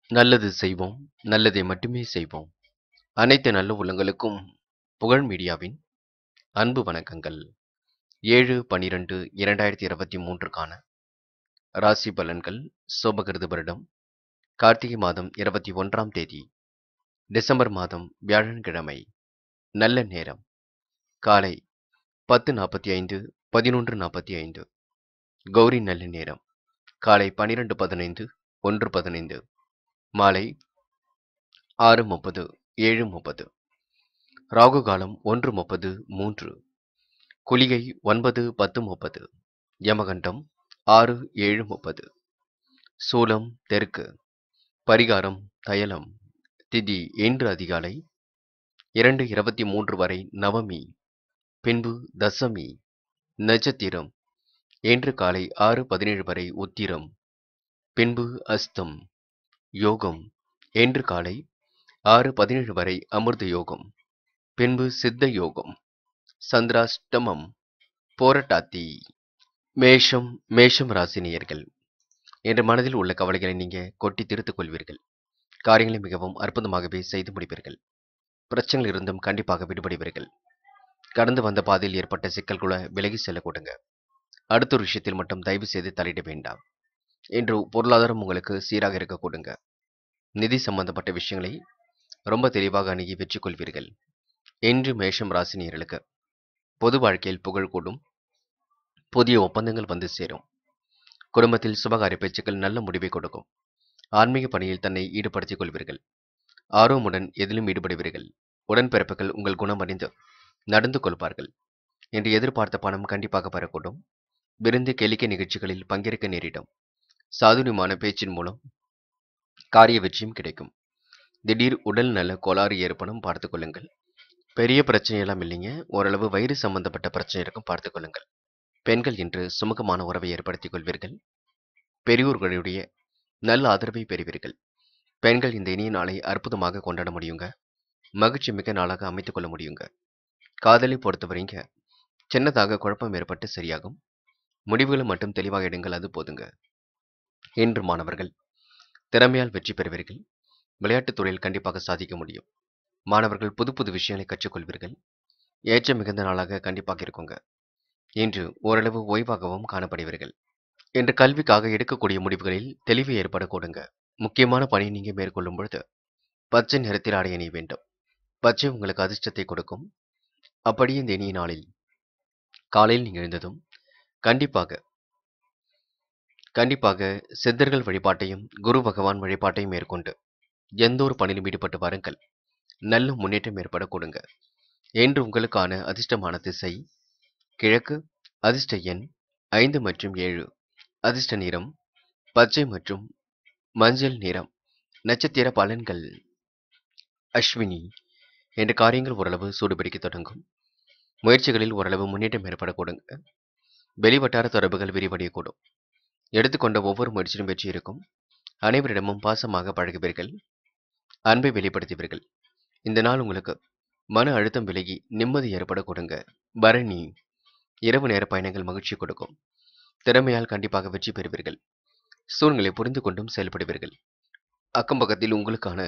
நல்லது செய்வோம் நல்லதை மட்டுமே செய்வோம் அனைத்து நல்ல உள்ளங்களுக்கும் புகழ் மீடியாவின் அன்பு வணக்கங்கள் ஏழு பனிரெண்டு இரண்டாயிரத்தி இருபத்தி மூன்றுக்கான ராசி பலன்கள் சோபகிருது வருடம் கார்த்திகை மாதம் இருபத்தி ஒன்றாம் தேதி டிசம்பர் மாதம் வியாழன்கிழமை நல்ல நேரம் காலை பத்து நாற்பத்தி ஐந்து பதினொன்று நாற்பத்தி ஐந்து கௌரி நல்ல நேரம் காலை பனிரெண்டு பதினைந்து ஒன்று பதினைந்து மாலை ஆறு முப்பது ஏழு முப்பது ராகு காலம் ஒன்று முப்பது மூன்று குளிகை ஒன்பது பத்து முப்பது யமகண்டம் ஆறு ஏழு முப்பது சூலம் தெற்கு பரிகாரம் தயலம் திதி இன்று அதிகாலை இரண்டு இருபத்தி மூன்று வரை நவமி பின்பு தசமி நட்சத்திரம் இன்று காலை ஆறு பதினேழு வரை உத்திரம் பின்பு அஸ்தம் யோகம் இன்று காலை ஆறு பதினேழு வரை அமிர்த யோகம் பின்பு சித்த யோகம் சந்திராஷ்டமம் போரட்டாத்தி மேஷம் மேஷம் ராசினியர்கள் என்ற மனதில் உள்ள கவலைகளை நீங்க கொட்டி திருத்துக் கொள்வீர்கள் காரியங்களை மிகவும் அற்புதமாகவே செய்து முடிப்பீர்கள் பிரச்சனைகள் இருந்தும் கண்டிப்பாக விடுபடுவீர்கள் கடந்து வந்த பாதையில் ஏற்பட்ட சிக்கல் கூட விலகி செல்ல கொடுங்க அடுத்த ஒரு விஷயத்தில் மட்டும் தயவு செய்து தலையிட வேண்டாம் இன்று பொருளாதாரம் உங்களுக்கு சீராக இருக்க கொடுங்க நிதி சம்பந்தப்பட்ட விஷயங்களை ரொம்ப தெளிவாக அணுகி வெற்றி கொள்வீர்கள் இன்று மேஷம் ராசினியர்களுக்கு பொது வாழ்க்கையில் புகழ் கூடும் புதிய ஒப்பந்தங்கள் வந்து சேரும் குடும்பத்தில் சுபகாரிய பேச்சுக்கள் நல்ல முடிவை கொடுக்கும் ஆன்மீக பணியில் தன்னை ஈடுபடுத்திக் கொள்வீர்கள் ஆர்வமுடன் எதிலும் ஈடுபடுவீர்கள் உடன்பிறப்புகள் உங்கள் குணம் அறிந்து நடந்து கொள்வார்கள் என்று எதிர்பார்த்த பணம் கண்டிப்பாக பெறக்கூடும் விருந்து கேளிக்கை நிகழ்ச்சிகளில் பங்கேற்க நேரிடும் சாதுரியமான பேச்சின் மூலம் காரிய வெற்றியும் கிடைக்கும் திடீர் உடல் நல கோளாறு ஏற்படும் பார்த்துக் கொள்ளுங்கள் பெரிய பிரச்சனை எல்லாம் இல்லைங்க ஓரளவு வயிறு சம்பந்தப்பட்ட பிரச்சனை இருக்கும் பார்த்துக் கொள்ளுங்கள் பெண்கள் இன்று சுமூகமான உறவை ஏற்படுத்திக் கொள்வீர்கள் பெரியோர்களுடைய நல்ல ஆதரவை பெறுவீர்கள் பெண்கள் இந்த இனிய நாளை அற்புதமாக கொண்டாட முடியுங்க மகிழ்ச்சி மிக்க நாளாக அமைத்துக் கொள்ள முடியுங்க காதலை பொறுத்தவரைங்க சின்னதாக குழப்பம் ஏற்பட்டு சரியாகும் முடிவுகளை மட்டும் தெளிவாக எடுங்கள் அது போதுங்க இன்று மாணவர்கள் திறமையால் வெற்றி பெறுவீர்கள் விளையாட்டுத் துறையில் கண்டிப்பாக சாதிக்க முடியும் மாணவர்கள் புது புது விஷயங்களை கற்றுக்கொள்வீர்கள் ஏற்ற மிகுந்த நாளாக கண்டிப்பாக இருக்குங்க இன்று ஓரளவு ஓய்வாகவும் காணப்படுவீர்கள் இன்று கல்விக்காக எடுக்கக்கூடிய முடிவுகளில் தெளிவு ஏற்பட கொடுங்க முக்கியமான பணியை நீங்க மேற்கொள்ளும் பொழுது பச்சை நிறத்தில் ஆடை அணிய வேண்டும் பச்சை உங்களுக்கு அதிர்ஷ்டத்தை கொடுக்கும் அப்படியே இந்த இனிய நாளில் காலையில் நீங்கள் எழுந்ததும் கண்டிப்பாக கண்டிப்பாக சித்தர்கள் வழிபாட்டையும் குரு பகவான் வழிபாட்டையும் மேற்கொண்டு எந்த ஒரு பணியிலும் ஈடுபட்டு வாருங்கள் நல்ல முன்னேற்றம் ஏற்பட கொடுங்க என்று உங்களுக்கான அதிர்ஷ்டமான திசை கிழக்கு அதிர்ஷ்ட எண் ஐந்து மற்றும் ஏழு அதிர்ஷ்ட நிறம் பச்சை மற்றும் மஞ்சள் நிறம் நட்சத்திர பலன்கள் அஸ்வினி என்ற காரியங்கள் ஓரளவு சூடுபிடிக்க தொடங்கும் முயற்சிகளில் ஓரளவு முன்னேற்றம் ஏற்பட கொடுங்க வெளிவட்டார தொடர்புகள் விரிவடையக்கூடும் எடுத்துக்கொண்ட ஒவ்வொரு முயற்சியும் வெற்றி இருக்கும் அனைவரிடமும் பாசமாக பழகுவீர்கள் அன்பை வெளிப்படுத்துவீர்கள் இந்த நாள் உங்களுக்கு மன அழுத்தம் விலகி நிம்மதி ஏற்பட கொடுங்க பரணி இரவு நேர பயணங்கள் மகிழ்ச்சி கொடுக்கும் திறமையால் கண்டிப்பாக வெற்றி பெறுவீர்கள் சூழ்நிலை புரிந்து கொண்டும் செயல்படுவீர்கள் அக்கம் பக்கத்தில் உங்களுக்கான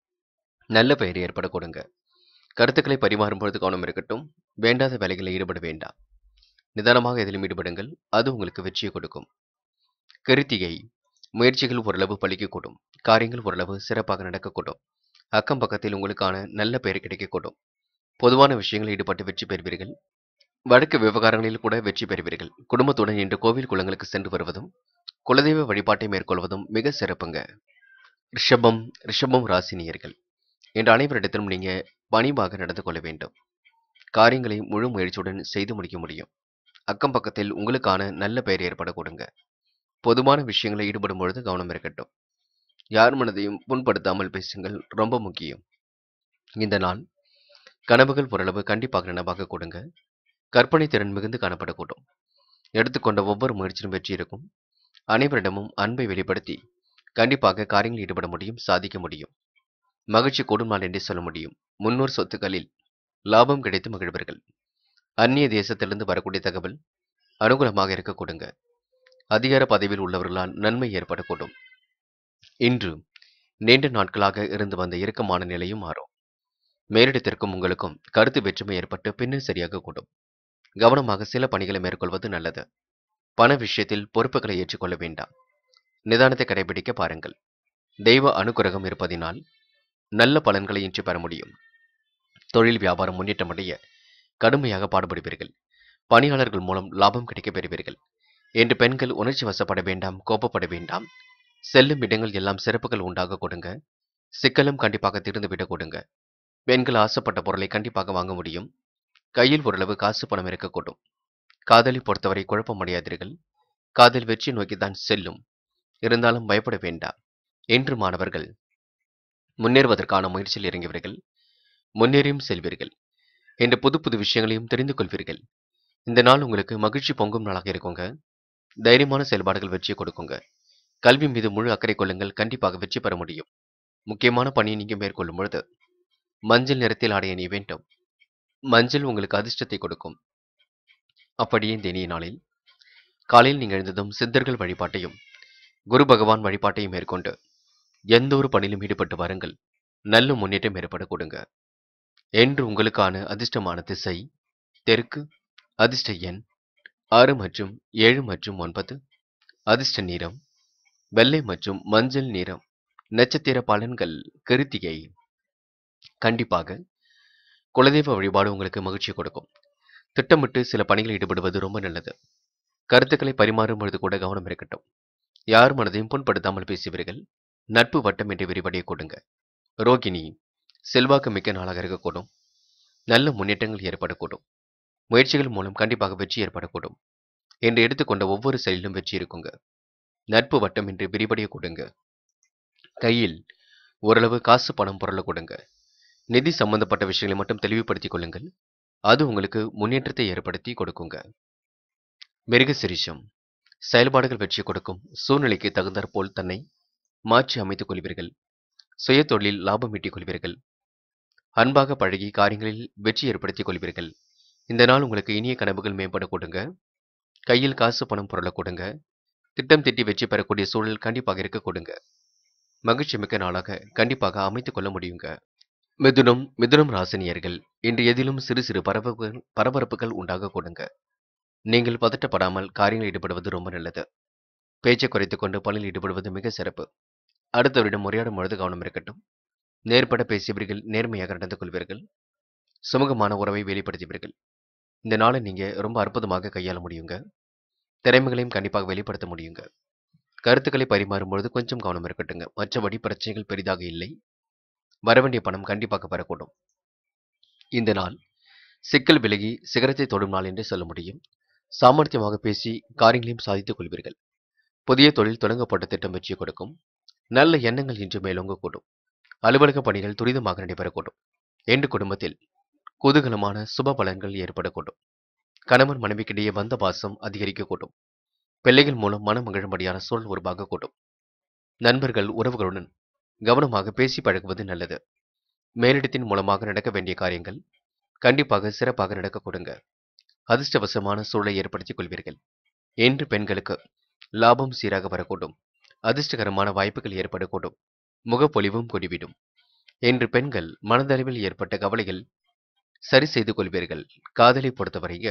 நல்ல பெயர் ஏற்பட கொடுங்க கருத்துக்களை பரிமாறும் பொழுது கவனம் இருக்கட்டும் வேண்டாத வேலைகளில் ஈடுபட வேண்டாம் நிதானமாக எதிலும் ஈடுபடுங்கள் அது உங்களுக்கு வெற்றியை கொடுக்கும் கிருத்திகை முயற்சிகள் ஓரளவு பலிக்கக்கூடும் காரியங்கள் ஓரளவு சிறப்பாக நடக்கக்கூடும் அக்கம் பக்கத்தில் உங்களுக்கான நல்ல பெயர் கிடைக்கக்கூடும் பொதுவான விஷயங்களில் ஈடுபட்டு வெற்றி பெறுவீர்கள் வழக்கு விவகாரங்களில் கூட வெற்றி பெறுவீர்கள் குடும்பத்துடன் இன்று கோவில் குளங்களுக்கு சென்று வருவதும் குலதெய்வ வழிபாட்டை மேற்கொள்வதும் மிக சிறப்புங்க ரிஷபம் ரிஷபம் ராசினியர்கள் இன்று அனைவரிடத்திலும் நீங்க பணிவாக நடந்து கொள்ள வேண்டும் காரியங்களை முழு முயற்சியுடன் செய்து முடிக்க முடியும் அக்கம் பக்கத்தில் உங்களுக்கான நல்ல பெயர் ஏற்பட கொடுங்க பொதுவான விஷயங்களை ஈடுபடும் பொழுது கவனம் இருக்கட்டும் யார் மனதையும் புண்படுத்தாமல் பேசுங்கள் ரொம்ப முக்கியம் இந்த நாள் கனவுகள் ஓரளவு கண்டிப்பாக நனவாக கொடுங்க கற்பனை திறன் மிகுந்து காணப்படக்கூடும் எடுத்துக்கொண்ட ஒவ்வொரு முயற்சியும் வெற்றி இருக்கும் அனைவரிடமும் அன்பை வெளிப்படுத்தி கண்டிப்பாக காரியங்களில் ஈடுபட முடியும் சாதிக்க முடியும் மகிழ்ச்சி கூடும் நாள் என்றே சொல்ல முடியும் முன்னோர் சொத்துக்களில் லாபம் கிடைத்து மகிழ்வர்கள் அந்நிய தேசத்திலிருந்து வரக்கூடிய தகவல் அனுகூலமாக இருக்க கொடுங்க அதிகார பதவியில் உள்ளவர்களால் நன்மை ஏற்படக்கூடும் இன்று நீண்ட நாட்களாக இருந்து வந்த இறுக்கமான நிலையும் மாறும் மேலிடத்திற்கும் உங்களுக்கும் கருத்து வேற்றுமை ஏற்பட்டு பின்னர் சரியாக கூடும் கவனமாக சில பணிகளை மேற்கொள்வது நல்லது பண விஷயத்தில் பொறுப்புகளை ஏற்றுக்கொள்ள வேண்டாம் நிதானத்தை கடைபிடிக்க பாருங்கள் தெய்வ அனுகிரகம் இருப்பதினால் நல்ல பலன்களை இன்று பெற முடியும் தொழில் வியாபாரம் முன்னேற்றமடைய கடுமையாக பாடுபடுவீர்கள் பணியாளர்கள் மூலம் லாபம் கிடைக்கப் பெறுவீர்கள் என்று பெண்கள் உணர்ச்சி வசப்பட வேண்டாம் கோபப்பட வேண்டாம் செல்லும் இடங்கள் எல்லாம் சிறப்புகள் உண்டாக கொடுங்க சிக்கலும் கண்டிப்பாக தீர்ந்துவிட கொடுங்க பெண்கள் ஆசைப்பட்ட பொருளை கண்டிப்பாக வாங்க முடியும் கையில் ஓரளவு காசு பணம் இருக்கக்கூடும் காதலை பொறுத்தவரை குழப்பம் அடையாதீர்கள் காதல் வெற்றி நோக்கித்தான் செல்லும் இருந்தாலும் பயப்பட வேண்டாம் என்று மாணவர்கள் முன்னேறுவதற்கான முயற்சியில் இறங்கியவர்கள் முன்னேறியும் செல்வீர்கள் என்ற புது புது விஷயங்களையும் தெரிந்து கொள்வீர்கள் இந்த நாள் உங்களுக்கு மகிழ்ச்சி பொங்கும் நாளாக இருக்குங்க தைரியமான செயல்பாடுகள் வெற்றியை கொடுக்குங்க கல்வி மீது முழு அக்கறை கொள்ளுங்கள் கண்டிப்பாக வெற்றி பெற முடியும் முக்கியமான பணியை நீங்க மேற்கொள்ளும் பொழுது மஞ்சள் நிறத்தில் ஆடைய நீ வேண்டும் மஞ்சள் உங்களுக்கு அதிர்ஷ்டத்தை கொடுக்கும் அப்படியே இந்த இனிய நாளில் காலையில் நீங்கள் எழுந்ததும் சித்தர்கள் வழிபாட்டையும் குரு பகவான் வழிபாட்டையும் மேற்கொண்டு எந்த ஒரு பணியிலும் ஈடுபட்டு வாருங்கள் நல்ல முன்னேற்றம் ஏற்பட கொடுங்க என்று உங்களுக்கான அதிர்ஷ்டமான திசை தெற்கு அதிர்ஷ்ட எண் ஆறு மற்றும் ஏழு மற்றும் ஒன்பது அதிர்ஷ்ட நிறம் வெள்ளை மற்றும் மஞ்சள் நிறம் நட்சத்திர பலன்கள் கருத்திகை கண்டிப்பாக குலதெய்வ வழிபாடு உங்களுக்கு மகிழ்ச்சி கொடுக்கும் திட்டமிட்டு சில பணிகளில் ஈடுபடுவது ரொம்ப நல்லது கருத்துக்களை பரிமாறும் பொழுது கூட கவனம் இருக்கட்டும் யார் மனதையும் புண்படுத்தாமல் பேசுவீர்கள் நட்பு வட்டம் என்று விரிவடைய கொடுங்க ரோகிணி செல்வாக்கு மிக்க நாளாக இருக்கக்கூடும் நல்ல முன்னேற்றங்கள் ஏற்படக்கூடும் முயற்சிகள் மூலம் கண்டிப்பாக வெற்றி ஏற்படக்கூடும் என்று எடுத்துக்கொண்ட ஒவ்வொரு செயலிலும் வெற்றி இருக்குங்க நட்பு வட்டம் என்று விரிவடைய கொடுங்க கையில் ஓரளவு காசு பணம் பொருளை கொடுங்க நிதி சம்பந்தப்பட்ட விஷயங்களை மட்டும் தெளிவுபடுத்திக் கொள்ளுங்கள் அது உங்களுக்கு முன்னேற்றத்தை ஏற்படுத்தி கொடுக்குங்க மிருக சிரிஷம் செயல்பாடுகள் வெற்றி கொடுக்கும் சூழ்நிலைக்கு தகுந்தாற்போல் தன்னை மாற்றி அமைத்துக் கொள்வீர்கள் சுய தொழிலில் லாபம் ஈட்டிக் கொள்வீர்கள் அன்பாக பழகி காரியங்களில் வெற்றி ஏற்படுத்திக் கொள்வீர்கள் இந்த நாள் உங்களுக்கு இனிய கனவுகள் மேம்பட கொடுங்க கையில் காசு பணம் பொருளை கொடுங்க திட்டம் திட்டி வெற்றி பெறக்கூடிய சூழல் கண்டிப்பாக இருக்க கொடுங்க மகிழ்ச்சி மிக்க நாளாக கண்டிப்பாக அமைத்துக் கொள்ள முடியுங்க மிதுனம் மிதுனம் ராசினியர்கள் இன்று எதிலும் சிறு சிறு பரபரப்புகள் பரபரப்புகள் உண்டாக கொடுங்க நீங்கள் பதட்டப்படாமல் காரியங்களில் ஈடுபடுவது ரொம்ப நல்லது பேச்சை குறைத்துக் கொண்டு பணியில் ஈடுபடுவது மிக சிறப்பு அடுத்தவரிடம் உரையாடும் பொழுது கவனம் இருக்கட்டும் நேர்பட பேசியவர்கள் நேர்மையாக நடந்து கொள்வீர்கள் சுமூகமான உறவை வெளிப்படுத்துவீர்கள் இந்த நாளை நீங்க ரொம்ப அற்புதமாக கையாள முடியுங்க திறமைகளையும் கண்டிப்பாக வெளிப்படுத்த முடியுங்க கருத்துக்களை பரிமாறும் பொழுது கொஞ்சம் கவனம் இருக்கட்டுங்க மற்றபடி பிரச்சனைகள் பெரிதாக இல்லை வரவேண்டிய பணம் கண்டிப்பாக பெறக்கூடும் இந்த நாள் சிக்கல் விலகி சிகரத்தை தொடும் நாள் என்று சொல்ல முடியும் சாமர்த்தியமாக பேசி காரியங்களையும் சாதித்துக் கொள்வீர்கள் புதிய தொழில் தொடங்கப்பட்ட திட்டம் வெற்றி கொடுக்கும் நல்ல எண்ணங்கள் இன்று மேலோங்கக்கூடும் அலுவலக பணிகள் துரிதமாக நடைபெறக்கூடும் என்று குடும்பத்தில் குதூகலமான சுப பலன்கள் ஏற்படக்கூடும் கணவன் மனைவிக்கிடையே வந்த பாசம் அதிகரிக்கக்கூடும் பிள்ளைகள் மூலம் மனம் மகிழும்படியான சூழல் உருவாகக்கூடும் நண்பர்கள் உறவுகளுடன் கவனமாக பேசி பழகுவது நல்லது மேலிடத்தின் மூலமாக நடக்க வேண்டிய காரியங்கள் கண்டிப்பாக சிறப்பாக நடக்க கொடுங்க அதிர்ஷ்டவசமான சூழலை ஏற்படுத்திக் கொள்வீர்கள் என்று பெண்களுக்கு லாபம் சீராக வரக்கூடும் அதிர்ஷ்டகரமான வாய்ப்புகள் ஏற்படக்கூடும் முகப்பொலிவும் கூடிவிடும் என்று பெண்கள் மனதளவில் ஏற்பட்ட கவலைகள் சரி செய்து கொள்வீர்கள் காதலை பொறுத்தவரைய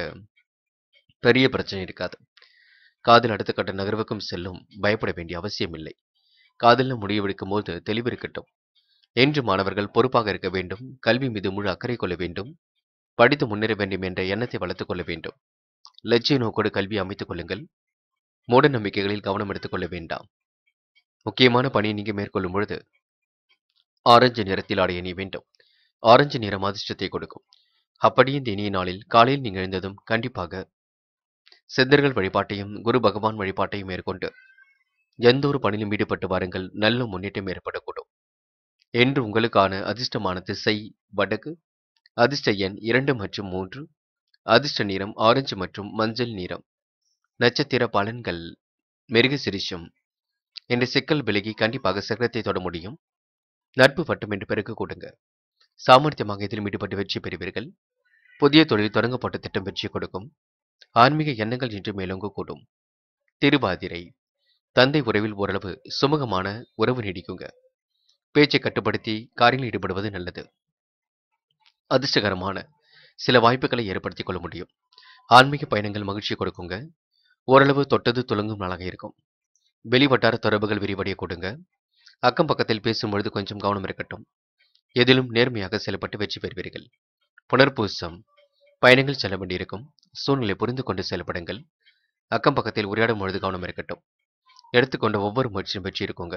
பெரிய பிரச்சனை இருக்காது காதல் அடுத்த கட்ட நகர்வுக்கும் செல்லும் பயப்பட வேண்டிய அவசியம் இல்லை காதலில் முடிவெடுக்கும் போது தெளிவு இருக்கட்டும் என்று மாணவர்கள் பொறுப்பாக இருக்க வேண்டும் கல்வி மீது முழு அக்கறை கொள்ள வேண்டும் படித்து முன்னேற வேண்டும் என்ற எண்ணத்தை வளர்த்துக் கொள்ள வேண்டும் லட்சிய நோக்கோடு கல்வி அமைத்துக் கொள்ளுங்கள் மூட நம்பிக்கைகளில் கவனம் எடுத்துக் கொள்ள வேண்டாம் முக்கியமான பணியை நீங்க மேற்கொள்ளும் பொழுது ஆரஞ்சு நிறத்தில் ஆடைய நீ வேண்டும் ஆரஞ்சு நிறம் அதிர்ஷ்டத்தை கொடுக்கும் அப்படியே இந்த இனிய நாளில் காலையில் நீங்கள் எழுந்ததும் கண்டிப்பாக சித்தர்கள் வழிபாட்டையும் குரு பகவான் வழிபாட்டையும் மேற்கொண்டு எந்த ஒரு பணியிலும் ஈடுபட்டு வாருங்கள் நல்ல முன்னேற்றம் ஏற்படக்கூடும் என்று உங்களுக்கான அதிர்ஷ்டமான திசை வடக்கு அதிர்ஷ்ட எண் இரண்டு மற்றும் மூன்று அதிர்ஷ்ட நிறம் ஆரஞ்சு மற்றும் மஞ்சள் நிறம் நட்சத்திர பலன்கள் மெருகு சிரிஷம் என்ற சிக்கல் விலகி கண்டிப்பாக சக்கரத்தை தொட முடியும் நட்பு வட்டம் என்று பிறகு கொடுங்க சாமர்த்தியமாக இதிலும் ஈடுபட்டு வெற்றி பெறுவீர்கள் புதிய தொழில் தொடங்கப்பட்ட திட்டம் வெற்றி கொடுக்கும் ஆன்மீக எண்ணங்கள் இன்று மேலோங்க கூடும் திருவாதிரை தந்தை உறவில் ஓரளவு சுமூகமான உறவு நீடிக்குங்க பேச்சை கட்டுப்படுத்தி காரியங்களில் ஈடுபடுவது நல்லது அதிர்ஷ்டகரமான சில வாய்ப்புகளை ஏற்படுத்திக் கொள்ள முடியும் ஆன்மீக பயணங்கள் மகிழ்ச்சி கொடுக்குங்க ஓரளவு தொட்டது துலங்கும் நாளாக இருக்கும் வெளிவட்டார தொடர்புகள் விரிவடைய கொடுங்க அக்கம் பக்கத்தில் பேசும்பொழுது கொஞ்சம் கவனம் இருக்கட்டும் எதிலும் நேர்மையாக செயல்பட்டு வெற்றி பெறுவீர்கள் புனர்பூசம் பயணங்கள் செல்ல வேண்டியிருக்கும் சூழ்நிலை புரிந்து கொண்டு செயல்படுங்கள் அக்கம் பக்கத்தில் உரையாடும் பொழுது கவனம் இருக்கட்டும் எடுத்துக்கொண்ட ஒவ்வொரு முயற்சியும் வெற்றி இருக்குங்க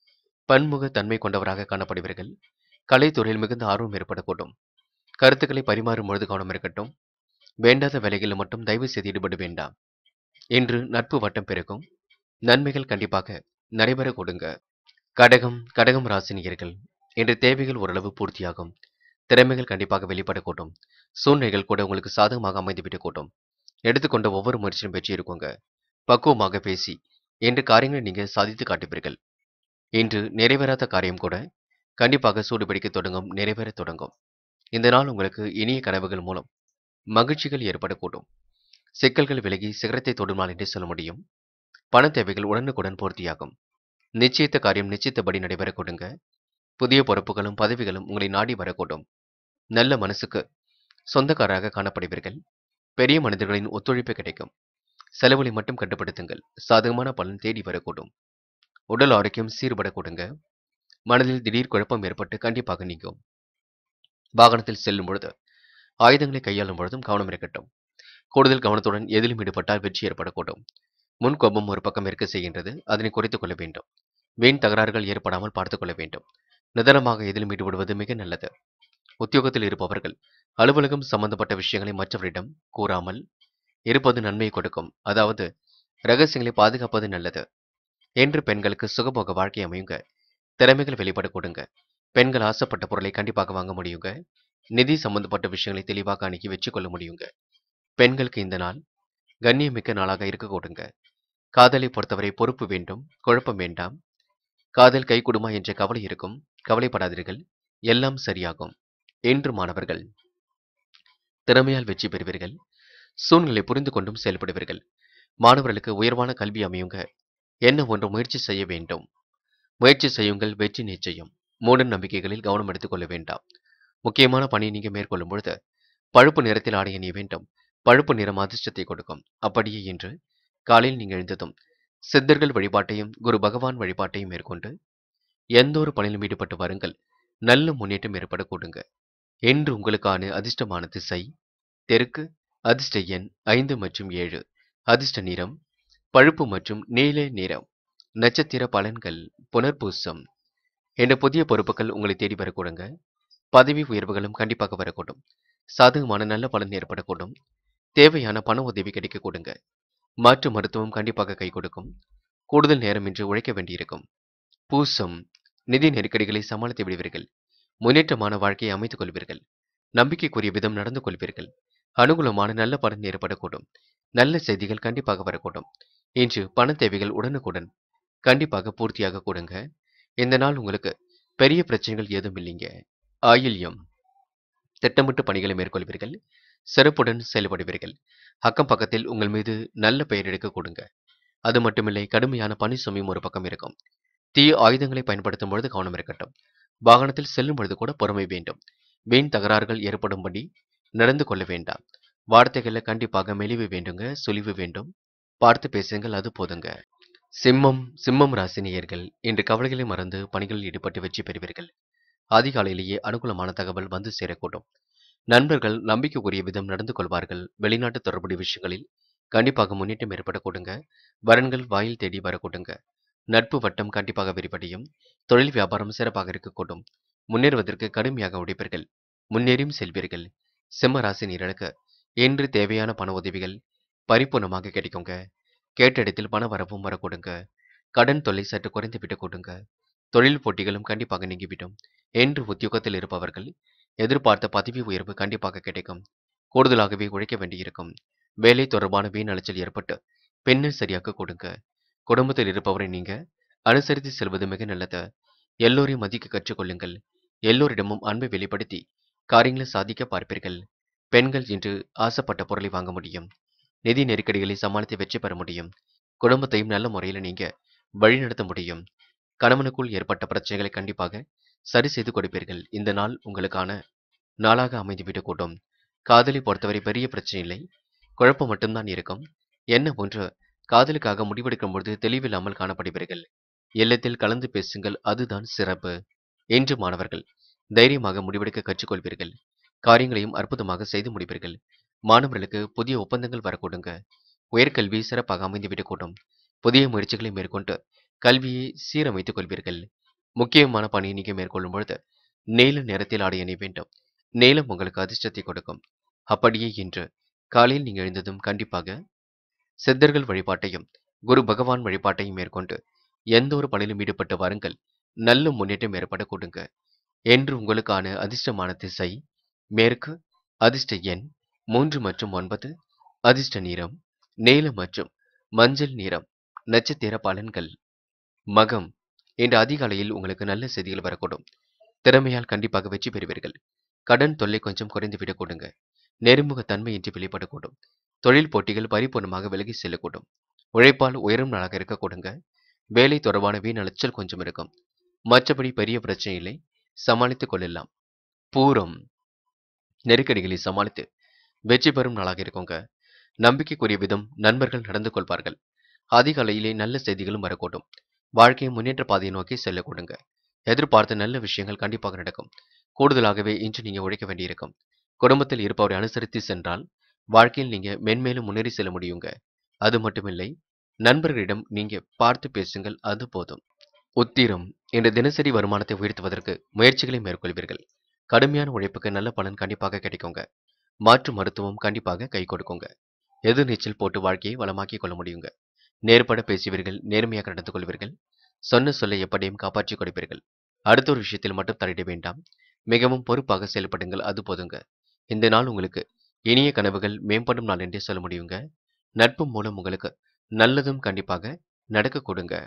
பன்முக தன்மை கொண்டவராக காணப்படுவீர்கள் கலைத்துறையில் மிகுந்த ஆர்வம் ஏற்படக்கூடும் கருத்துக்களை பரிமாறும் பொழுது கவனம் இருக்கட்டும் வேண்டாத வேலைகளில் மட்டும் தயவு செய்து ஈடுபட வேண்டாம் இன்று நட்பு வட்டம் பெருக்கும் நன்மைகள் கண்டிப்பாக நடைபெற கொடுங்க கடகம் கடகம் ராசினியர்கள் இன்று தேவைகள் ஓரளவு பூர்த்தியாகும் திறமைகள் கண்டிப்பாக வெளிப்படக்கூடும் சூழ்நிலைகள் கூட உங்களுக்கு சாதகமாக அமைந்துவிடக்கூடும் எடுத்துக்கொண்ட ஒவ்வொரு முயற்சியும் வெற்றி இருக்குங்க பக்குவமாக பேசி இன்று காரியங்களை நீங்க சாதித்து காட்டுவீர்கள் இன்று நிறைவேறாத காரியம் கூட கண்டிப்பாக சூடுபிடிக்க தொடங்கும் நிறைவேற தொடங்கும் இந்த நாள் உங்களுக்கு இனிய கனவுகள் மூலம் மகிழ்ச்சிகள் ஏற்படக்கூடும் சிக்கல்கள் விலகி சிகரத்தை தொடும் நாள் என்று சொல்ல முடியும் பண தேவைகள் உடனுக்குடன் பூர்த்தியாகும் நிச்சயித்த காரியம் நிச்சயித்தபடி நடைபெற கொடுங்க புதிய பொறுப்புகளும் பதவிகளும் உங்களை நாடி வரக்கூடும் நல்ல மனசுக்கு சொந்தக்காரராக காணப்படுவீர்கள் பெரிய மனிதர்களின் ஒத்துழைப்பு கிடைக்கும் செலவுகளை மட்டும் கட்டுப்படுத்துங்கள் சாதகமான பலன் தேடி வரக்கூடும் உடல் ஆரோக்கியம் சீர்பட கொடுங்க மனதில் திடீர் குழப்பம் ஏற்பட்டு கண்டிப்பாக நீங்கும் வாகனத்தில் செல்லும் பொழுது ஆயுதங்களை கையாளும் பொழுதும் கவனம் இருக்கட்டும் கூடுதல் கவனத்துடன் எதிலும் ஈடுபட்டால் வெற்றி ஏற்படக்கூடும் முன் கோபம் ஒரு பக்கம் இருக்க செய்கின்றது அதனை குறைத்துக் கொள்ள வேண்டும் வீண் தகராறுகள் ஏற்படாமல் பார்த்துக் கொள்ள வேண்டும் நிதானமாக எதிலும் ஈடுபடுவது மிக நல்லது உத்தியோகத்தில் இருப்பவர்கள் அலுவலகம் சம்பந்தப்பட்ட விஷயங்களை மற்றவரிடம் கூறாமல் இருப்பது நன்மையை கொடுக்கும் அதாவது ரகசியங்களை பாதுகாப்பது நல்லது என்று பெண்களுக்கு சுகபோக வாழ்க்கை அமையுங்க திறமைகள் வெளிப்பட கொடுங்க பெண்கள் ஆசைப்பட்ட பொருளை கண்டிப்பாக வாங்க முடியுங்க நிதி சம்பந்தப்பட்ட விஷயங்களை தெளிவாக அணுகி வச்சு கொள்ள முடியுங்க பெண்களுக்கு இந்த நாள் கண்ணியமிக்க நாளாக இருக்க கொடுங்க காதலை பொறுத்தவரை பொறுப்பு வேண்டும் குழப்பம் வேண்டாம் காதல் கைகூடுமா என்ற கவலை இருக்கும் கவலைப்படாதீர்கள் எல்லாம் சரியாகும் என்று மாணவர்கள் திறமையால் வெற்றி பெறுவீர்கள் சூழ்நிலை புரிந்து கொண்டும் செயல்படுவீர்கள் மாணவர்களுக்கு உயர்வான கல்வி அமையுங்க என்ன ஒன்று முயற்சி செய்ய வேண்டும் முயற்சி செய்யுங்கள் வெற்றி நிச்சயம் மூட நம்பிக்கைகளில் கவனம் எடுத்துக் கொள்ள வேண்டாம் முக்கியமான பணியை நீங்க மேற்கொள்ளும் பொழுது பழுப்பு நிறத்தில் ஆடை அணிய வேண்டும் பழுப்பு நிறம் அதிர்ஷ்டத்தை கொடுக்கும் அப்படியே இன்று காலையில் நீங்கள் எழுந்ததும் சித்தர்கள் வழிபாட்டையும் குரு பகவான் வழிபாட்டையும் மேற்கொண்டு எந்த ஒரு பணியிலும் ஈடுபட்டு வருங்கள் நல்ல முன்னேற்றம் ஏற்பட கூடுங்க என்று உங்களுக்கான அதிர்ஷ்டமான திசை தெற்கு அதிர்ஷ்ட எண் ஐந்து மற்றும் ஏழு அதிர்ஷ்ட நிறம் பழுப்பு மற்றும் நீல நிறம் நட்சத்திர பலன்கள் புனர்பூசம் என்ற புதிய பொறுப்புகள் உங்களை தேடி வரக்கூடுங்க பதவி உயர்வுகளும் கண்டிப்பாக வரக்கூடும் சாதகமான நல்ல பலன் ஏற்படக்கூடும் தேவையான பண உதவி கிடைக்க கொடுங்க மாற்று மருத்துவம் கண்டிப்பாக கை கொடுக்கும் கூடுதல் நேரமின்றி உழைக்க வேண்டியிருக்கும் பூசம் நிதி நெருக்கடிகளை சமாளித்து விடுவீர்கள் முன்னேற்றமான வாழ்க்கையை அமைத்துக் கொள்வீர்கள் நம்பிக்கைக்குரிய விதம் நடந்து கொள்வீர்கள் அனுகூலமான நல்ல பலன் ஏற்படக்கூடும் நல்ல செய்திகள் கண்டிப்பாக வரக்கூடும் இன்று பண தேவைகள் உடனுக்குடன் கண்டிப்பாக பூர்த்தியாக கொடுங்க இந்த நாள் உங்களுக்கு பெரிய பிரச்சனைகள் ஏதும் இல்லைங்க ஆயில்யம் திட்டமிட்டு பணிகளை மேற்கொள்வீர்கள் சிறப்புடன் செயல்படுவீர்கள் அக்கம் பக்கத்தில் உங்கள் மீது நல்ல பெயர் எடுக்க கொடுங்க அது மட்டுமில்லை கடுமையான பணி சுமையும் ஒரு பக்கம் இருக்கும் தீய ஆயுதங்களை பயன்படுத்தும் பொழுது கவனம் இருக்கட்டும் வாகனத்தில் செல்லும் பொழுது கூட பொறுமை வேண்டும் வீண் தகராறுகள் ஏற்படும்படி நடந்து கொள்ள வேண்டாம் வார்த்தைகள்ல கண்டிப்பாக மெலிவு வேண்டுங்க சுழிவு வேண்டும் பார்த்து பேசுங்கள் அது போதுங்க சிம்மம் சிம்மம் ராசினியர்கள் இன்று கவலைகளை மறந்து பணிகளில் ஈடுபட்டு வெற்றி பெறுவீர்கள் அதிகாலையிலேயே அனுகூலமான தகவல் வந்து சேரக்கூடும் நண்பர்கள் நம்பிக்கைக்குரிய விதம் நடந்து கொள்வார்கள் வெளிநாட்டு தொடர்புடைய விஷயங்களில் கண்டிப்பாக முன்னேற்றம் ஏற்பட கொடுங்க வரன்கள் வாயில் தேடி வரக்கூடுங்க நட்பு வட்டம் கண்டிப்பாக விரிவடையும் தொழில் வியாபாரம் சிறப்பாக இருக்கக்கூடும் முன்னேறுவதற்கு கடுமையாக உழைப்பீர்கள் முன்னேறியும் செல்வீர்கள் சிம்ம ராசி நீர்களுக்கு இன்று தேவையான பண உதவிகள் பரிபூர்ணமாக கிடைக்குங்க கேட்ட இடத்தில் பண வரவும் வரக்கூடுங்க கடன் தொல்லை சற்று குறைந்து விட்டு கொடுங்க தொழில் போட்டிகளும் கண்டிப்பாக நீங்கிவிடும் என்று உத்தியோகத்தில் இருப்பவர்கள் எதிர்பார்த்த பதவி உயர்வு கண்டிப்பாக கிடைக்கும் கூடுதலாகவே உழைக்க வேண்டியிருக்கும் வேலை தொடர்பான வீண் அலைச்சல் ஏற்பட்டு பெண்ணை சரியாக கொடுங்க குடும்பத்தில் இருப்பவரை நீங்க அனுசரித்து செல்வது மிக நல்லது எல்லோரையும் மதிக்க கற்றுக்கொள்ளுங்கள் எல்லோரிடமும் அன்பை வெளிப்படுத்தி காரியங்களை சாதிக்க பார்ப்பீர்கள் பெண்கள் இன்று ஆசைப்பட்ட பொருளை வாங்க முடியும் நிதி நெருக்கடிகளை சமாளித்து வெற்றி பெற முடியும் குடும்பத்தையும் நல்ல முறையில் நீங்க வழிநடத்த முடியும் கணவனுக்குள் ஏற்பட்ட பிரச்சனைகளை கண்டிப்பாக சரி செய்து கொடுப்பீர்கள் இந்த நாள் உங்களுக்கான நாளாக அமைந்துவிடக் கூடும் காதலை பொறுத்தவரை பெரிய பிரச்சனை இல்லை குழப்பம் மட்டும்தான் இருக்கும் என்ன ஒன்று காதலுக்காக முடிவெடுக்கும் பொழுது தெளிவில்லாமல் காணப்படுவீர்கள் இல்லத்தில் கலந்து பேசுங்கள் அதுதான் சிறப்பு என்று மாணவர்கள் தைரியமாக முடிவெடுக்க கற்றுக்கொள்வீர்கள் காரியங்களையும் அற்புதமாக செய்து முடிப்பீர்கள் மாணவர்களுக்கு புதிய ஒப்பந்தங்கள் வரக்கூடுங்க உயர்கல்வி சிறப்பாக அமைந்துவிடக் கூடும் புதிய முயற்சிகளை மேற்கொண்டு கல்வியை சீரமைத்துக் கொள்வீர்கள் முக்கியமான பணியை நீங்க மேற்கொள்ளும் பொழுது நீல நிறத்தில் ஆடை அணிய வேண்டும் நீலம் உங்களுக்கு அதிர்ஷ்டத்தை கொடுக்கும் அப்படியே இன்று காலையில் நீங்க எழுந்ததும் கண்டிப்பாக சித்தர்கள் வழிபாட்டையும் குரு பகவான் வழிபாட்டையும் மேற்கொண்டு எந்த ஒரு பணியிலும் ஈடுபட்டு வாருங்கள் நல்ல முன்னேற்றம் ஏற்பட கொடுங்க என்று உங்களுக்கான அதிர்ஷ்டமான திசை மேற்கு அதிர்ஷ்ட எண் மூன்று மற்றும் ஒன்பது அதிர்ஷ்ட நிறம் நீலம் மற்றும் மஞ்சள் நிறம் நட்சத்திர பலன்கள் மகம் இன்று அதிகாலையில் உங்களுக்கு நல்ல செய்திகள் வரக்கூடும் திறமையால் கண்டிப்பாக வெற்றி பெறுவீர்கள் கடன் தொல்லை கொஞ்சம் குறைந்து விடக் கொடுங்க நெருமுக தன்மையின்றி வெளிப்படக்கூடும் தொழில் போட்டிகள் பரிபூர்ணமாக விலகி செல்லக்கூடும் உழைப்பால் உயரும் நாளாக இருக்க கொடுங்க வேலை தொடர்பான வீண் அலைச்சல் கொஞ்சம் இருக்கும் மற்றபடி பெரிய பிரச்சனை இல்லை சமாளித்துக் கொள்ளலாம் பூரம் நெருக்கடிகளை சமாளித்து வெற்றி பெறும் நாளாக இருக்குங்க நம்பிக்கைக்குரிய விதம் நண்பர்கள் நடந்து கொள்வார்கள் அதிகாலையிலே நல்ல செய்திகளும் வரக்கூடும் வாழ்க்கையை முன்னேற்ற பாதையை நோக்கி செல்ல கொடுங்க எதிர்பார்த்த நல்ல விஷயங்கள் கண்டிப்பாக நடக்கும் கூடுதலாகவே இன்று நீங்க உழைக்க வேண்டியிருக்கும் குடும்பத்தில் இருப்பவரை அனுசரித்து சென்றால் வாழ்க்கையில் நீங்க மென்மேலும் முன்னேறி செல்ல முடியுங்க அது மட்டுமில்லை நண்பர்களிடம் நீங்க பார்த்து பேசுங்கள் அது போதும் உத்திரம் என்ற தினசரி வருமானத்தை உயர்த்துவதற்கு முயற்சிகளை மேற்கொள்வீர்கள் கடுமையான உழைப்புக்கு நல்ல பலன் கண்டிப்பாக கிடைக்குங்க மாற்று மருத்துவம் கண்டிப்பாக கை கொடுக்குங்க எதிர்நீச்சல் போட்டு வாழ்க்கையை வளமாக்கிக் கொள்ள முடியுங்க நேர்பட பேசுவீர்கள் நேர்மையாக நடந்து கொள்வீர்கள் சொன்ன சொல்லை எப்படியும் காப்பாற்றிக் கொடுப்பீர்கள் அடுத்த ஒரு விஷயத்தில் மட்டும் தலையிட வேண்டாம் மிகவும் பொறுப்பாக செயல்படுங்கள் அது போதுங்க இந்த நாள் உங்களுக்கு இனிய கனவுகள் மேம்படும் நாள் என்றே சொல்ல முடியுங்க நட்பு மூலம் உங்களுக்கு நல்லதும் கண்டிப்பாக நடக்க கொடுங்க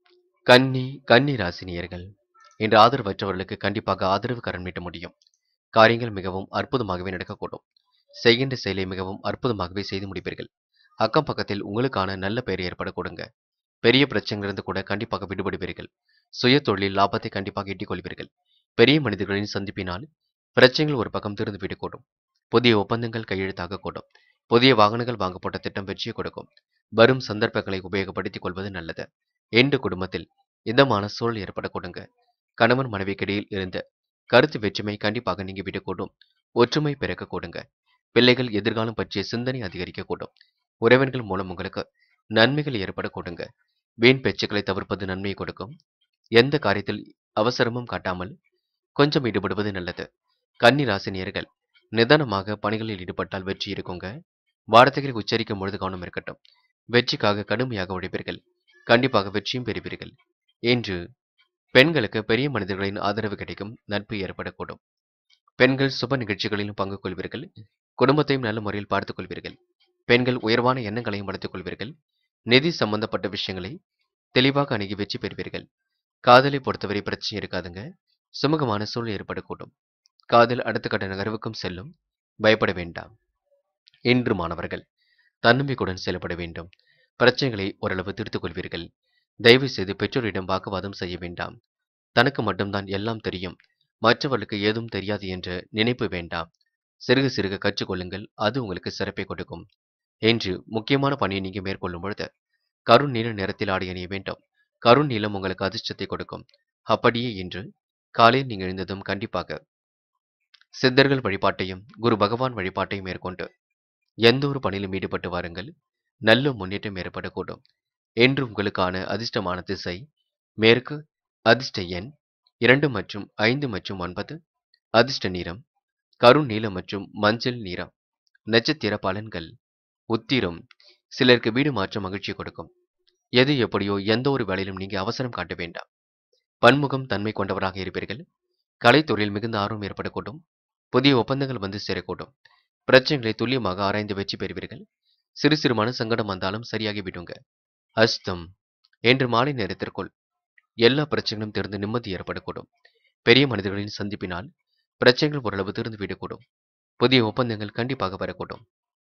கன்னி கன்னி ராசினியர்கள் இன்று ஆதரவற்றவர்களுக்கு கண்டிப்பாக ஆதரவு கரம் நீட்ட முடியும் காரியங்கள் மிகவும் அற்புதமாகவே நடக்கக்கூடும் செய்கின்ற செயலை மிகவும் அற்புதமாகவே செய்து முடிப்பீர்கள் அக்கம் பக்கத்தில் உங்களுக்கான நல்ல பெயர் ஏற்பட கொடுங்க பெரிய பிரச்சனையிலிருந்து கூட கண்டிப்பாக விடுபடுவீர்கள் சுய தொழிலில் லாபத்தை கண்டிப்பாக ஈட்டிக் கொள்வீர்கள் பெரிய மனிதர்களின் சந்திப்பினால் பிரச்சனைகள் ஒரு பக்கம் திறந்து விடக்கூடும் புதிய ஒப்பந்தங்கள் கையெழுத்தாக கூடும் புதிய வாகனங்கள் வாங்கப்பட்ட திட்டம் வெற்றியை கொடுக்கும் வரும் சந்தர்ப்பங்களை உபயோகப்படுத்திக் கொள்வது நல்லது எந்த குடும்பத்தில் இதமான சூழல் ஏற்பட கொடுங்க கணவன் மனைவிக்கிடையில் இருந்த கருத்து வேற்றுமை கண்டிப்பாக நீங்கி விடக்கூடும் ஒற்றுமை பிறக்க கொடுங்க பிள்ளைகள் எதிர்காலம் பற்றிய சிந்தனை அதிகரிக்க கூடும் உறவினர்கள் மூலம் உங்களுக்கு நன்மைகள் ஏற்பட கொடுங்க வீண் பேச்சுக்களை தவிர்ப்பது நன்மையை கொடுக்கும் எந்த காரியத்தில் அவசரமும் காட்டாமல் கொஞ்சம் ஈடுபடுவது நல்லது கன்னி ராசினியர்கள் நிதானமாக பணிகளில் ஈடுபட்டால் வெற்றி இருக்குங்க வார்த்தைகளை உச்சரிக்கும் பொழுது கவனம் இருக்கட்டும் வெற்றிக்காக கடுமையாக உழைப்பீர்கள் கண்டிப்பாக வெற்றியும் பெறுவீர்கள் இன்று பெண்களுக்கு பெரிய மனிதர்களின் ஆதரவு கிடைக்கும் நட்பு ஏற்படக்கூடும் பெண்கள் சுப நிகழ்ச்சிகளிலும் பங்கு கொள்வீர்கள் குடும்பத்தையும் நல்ல முறையில் பார்த்துக் கொள்வீர்கள் பெண்கள் உயர்வான எண்ணங்களையும் வளர்த்துக் கொள்வீர்கள் நிதி சம்பந்தப்பட்ட விஷயங்களை தெளிவாக அணுகி வெற்றி பெறுவீர்கள் காதலை பொறுத்தவரை பிரச்சனை இருக்காதுங்க சுமூகமான சூழல் ஏற்படக்கூடும் காதல் அடுத்த கட்ட நகர்வுக்கும் செல்லும் பயப்பட வேண்டாம் இன்று மாணவர்கள் தன்னம்பிக்கையுடன் செயல்பட வேண்டும் பிரச்சனைகளை ஓரளவு திருத்திக் கொள்வீர்கள் தயவு செய்து பெற்றோரிடம் வாக்குவாதம் செய்ய வேண்டாம் தனக்கு மட்டும்தான் எல்லாம் தெரியும் மற்றவர்களுக்கு ஏதும் தெரியாது என்ற நினைப்பு வேண்டாம் சிறுக சிறுக கற்றுக்கொள்ளுங்கள் அது உங்களுக்கு சிறப்பை கொடுக்கும் என்று முக்கியமான பணியை நீங்க மேற்கொள்ளும் பொழுது கருண் நீல நிறத்தில் ஆடை அணிய வேண்டும் கருண் நீளம் உங்களுக்கு அதிர்ஷ்டத்தை கொடுக்கும் அப்படியே இன்று காலையில் நீங்க எழுந்ததும் கண்டிப்பாக சித்தர்கள் வழிபாட்டையும் குரு பகவான் வழிபாட்டையும் மேற்கொண்டு எந்த ஒரு பணியிலும் ஈடுபட்டு வாருங்கள் நல்ல முன்னேற்றம் ஏற்படக்கூடும் என்று உங்களுக்கான அதிர்ஷ்டமான திசை மேற்கு அதிர்ஷ்ட எண் இரண்டு மற்றும் ஐந்து மற்றும் ஒன்பது அதிர்ஷ்ட நிறம் கருண் நீலம் மற்றும் மஞ்சள் நிறம் நட்சத்திர பலன்கள் உத்திரம் சிலருக்கு வீடு மாற்றம் மகிழ்ச்சி கொடுக்கும் எது எப்படியோ எந்த ஒரு வேலையிலும் நீங்க அவசரம் காட்ட வேண்டாம் பன்முகம் தன்மை கொண்டவராக இருப்பீர்கள் கலைத்துறையில் மிகுந்த ஆர்வம் ஏற்படக்கூடும் புதிய ஒப்பந்தங்கள் வந்து சேரக்கூடும் பிரச்சனைகளை துல்லியமாக ஆராய்ந்து வெற்றி பெறுவீர்கள் சிறு சிறு மன சங்கடம் வந்தாலும் சரியாகி விடுங்க அஸ்தம் என்று மாலை நேரத்திற்குள் எல்லா பிரச்சனைகளும் திறந்து நிம்மதி ஏற்படக்கூடும் பெரிய மனிதர்களின் சந்திப்பினால் பிரச்சனைகள் ஓரளவு திறந்து விடக்கூடும் புதிய ஒப்பந்தங்கள் கண்டிப்பாக வரக்கூடும்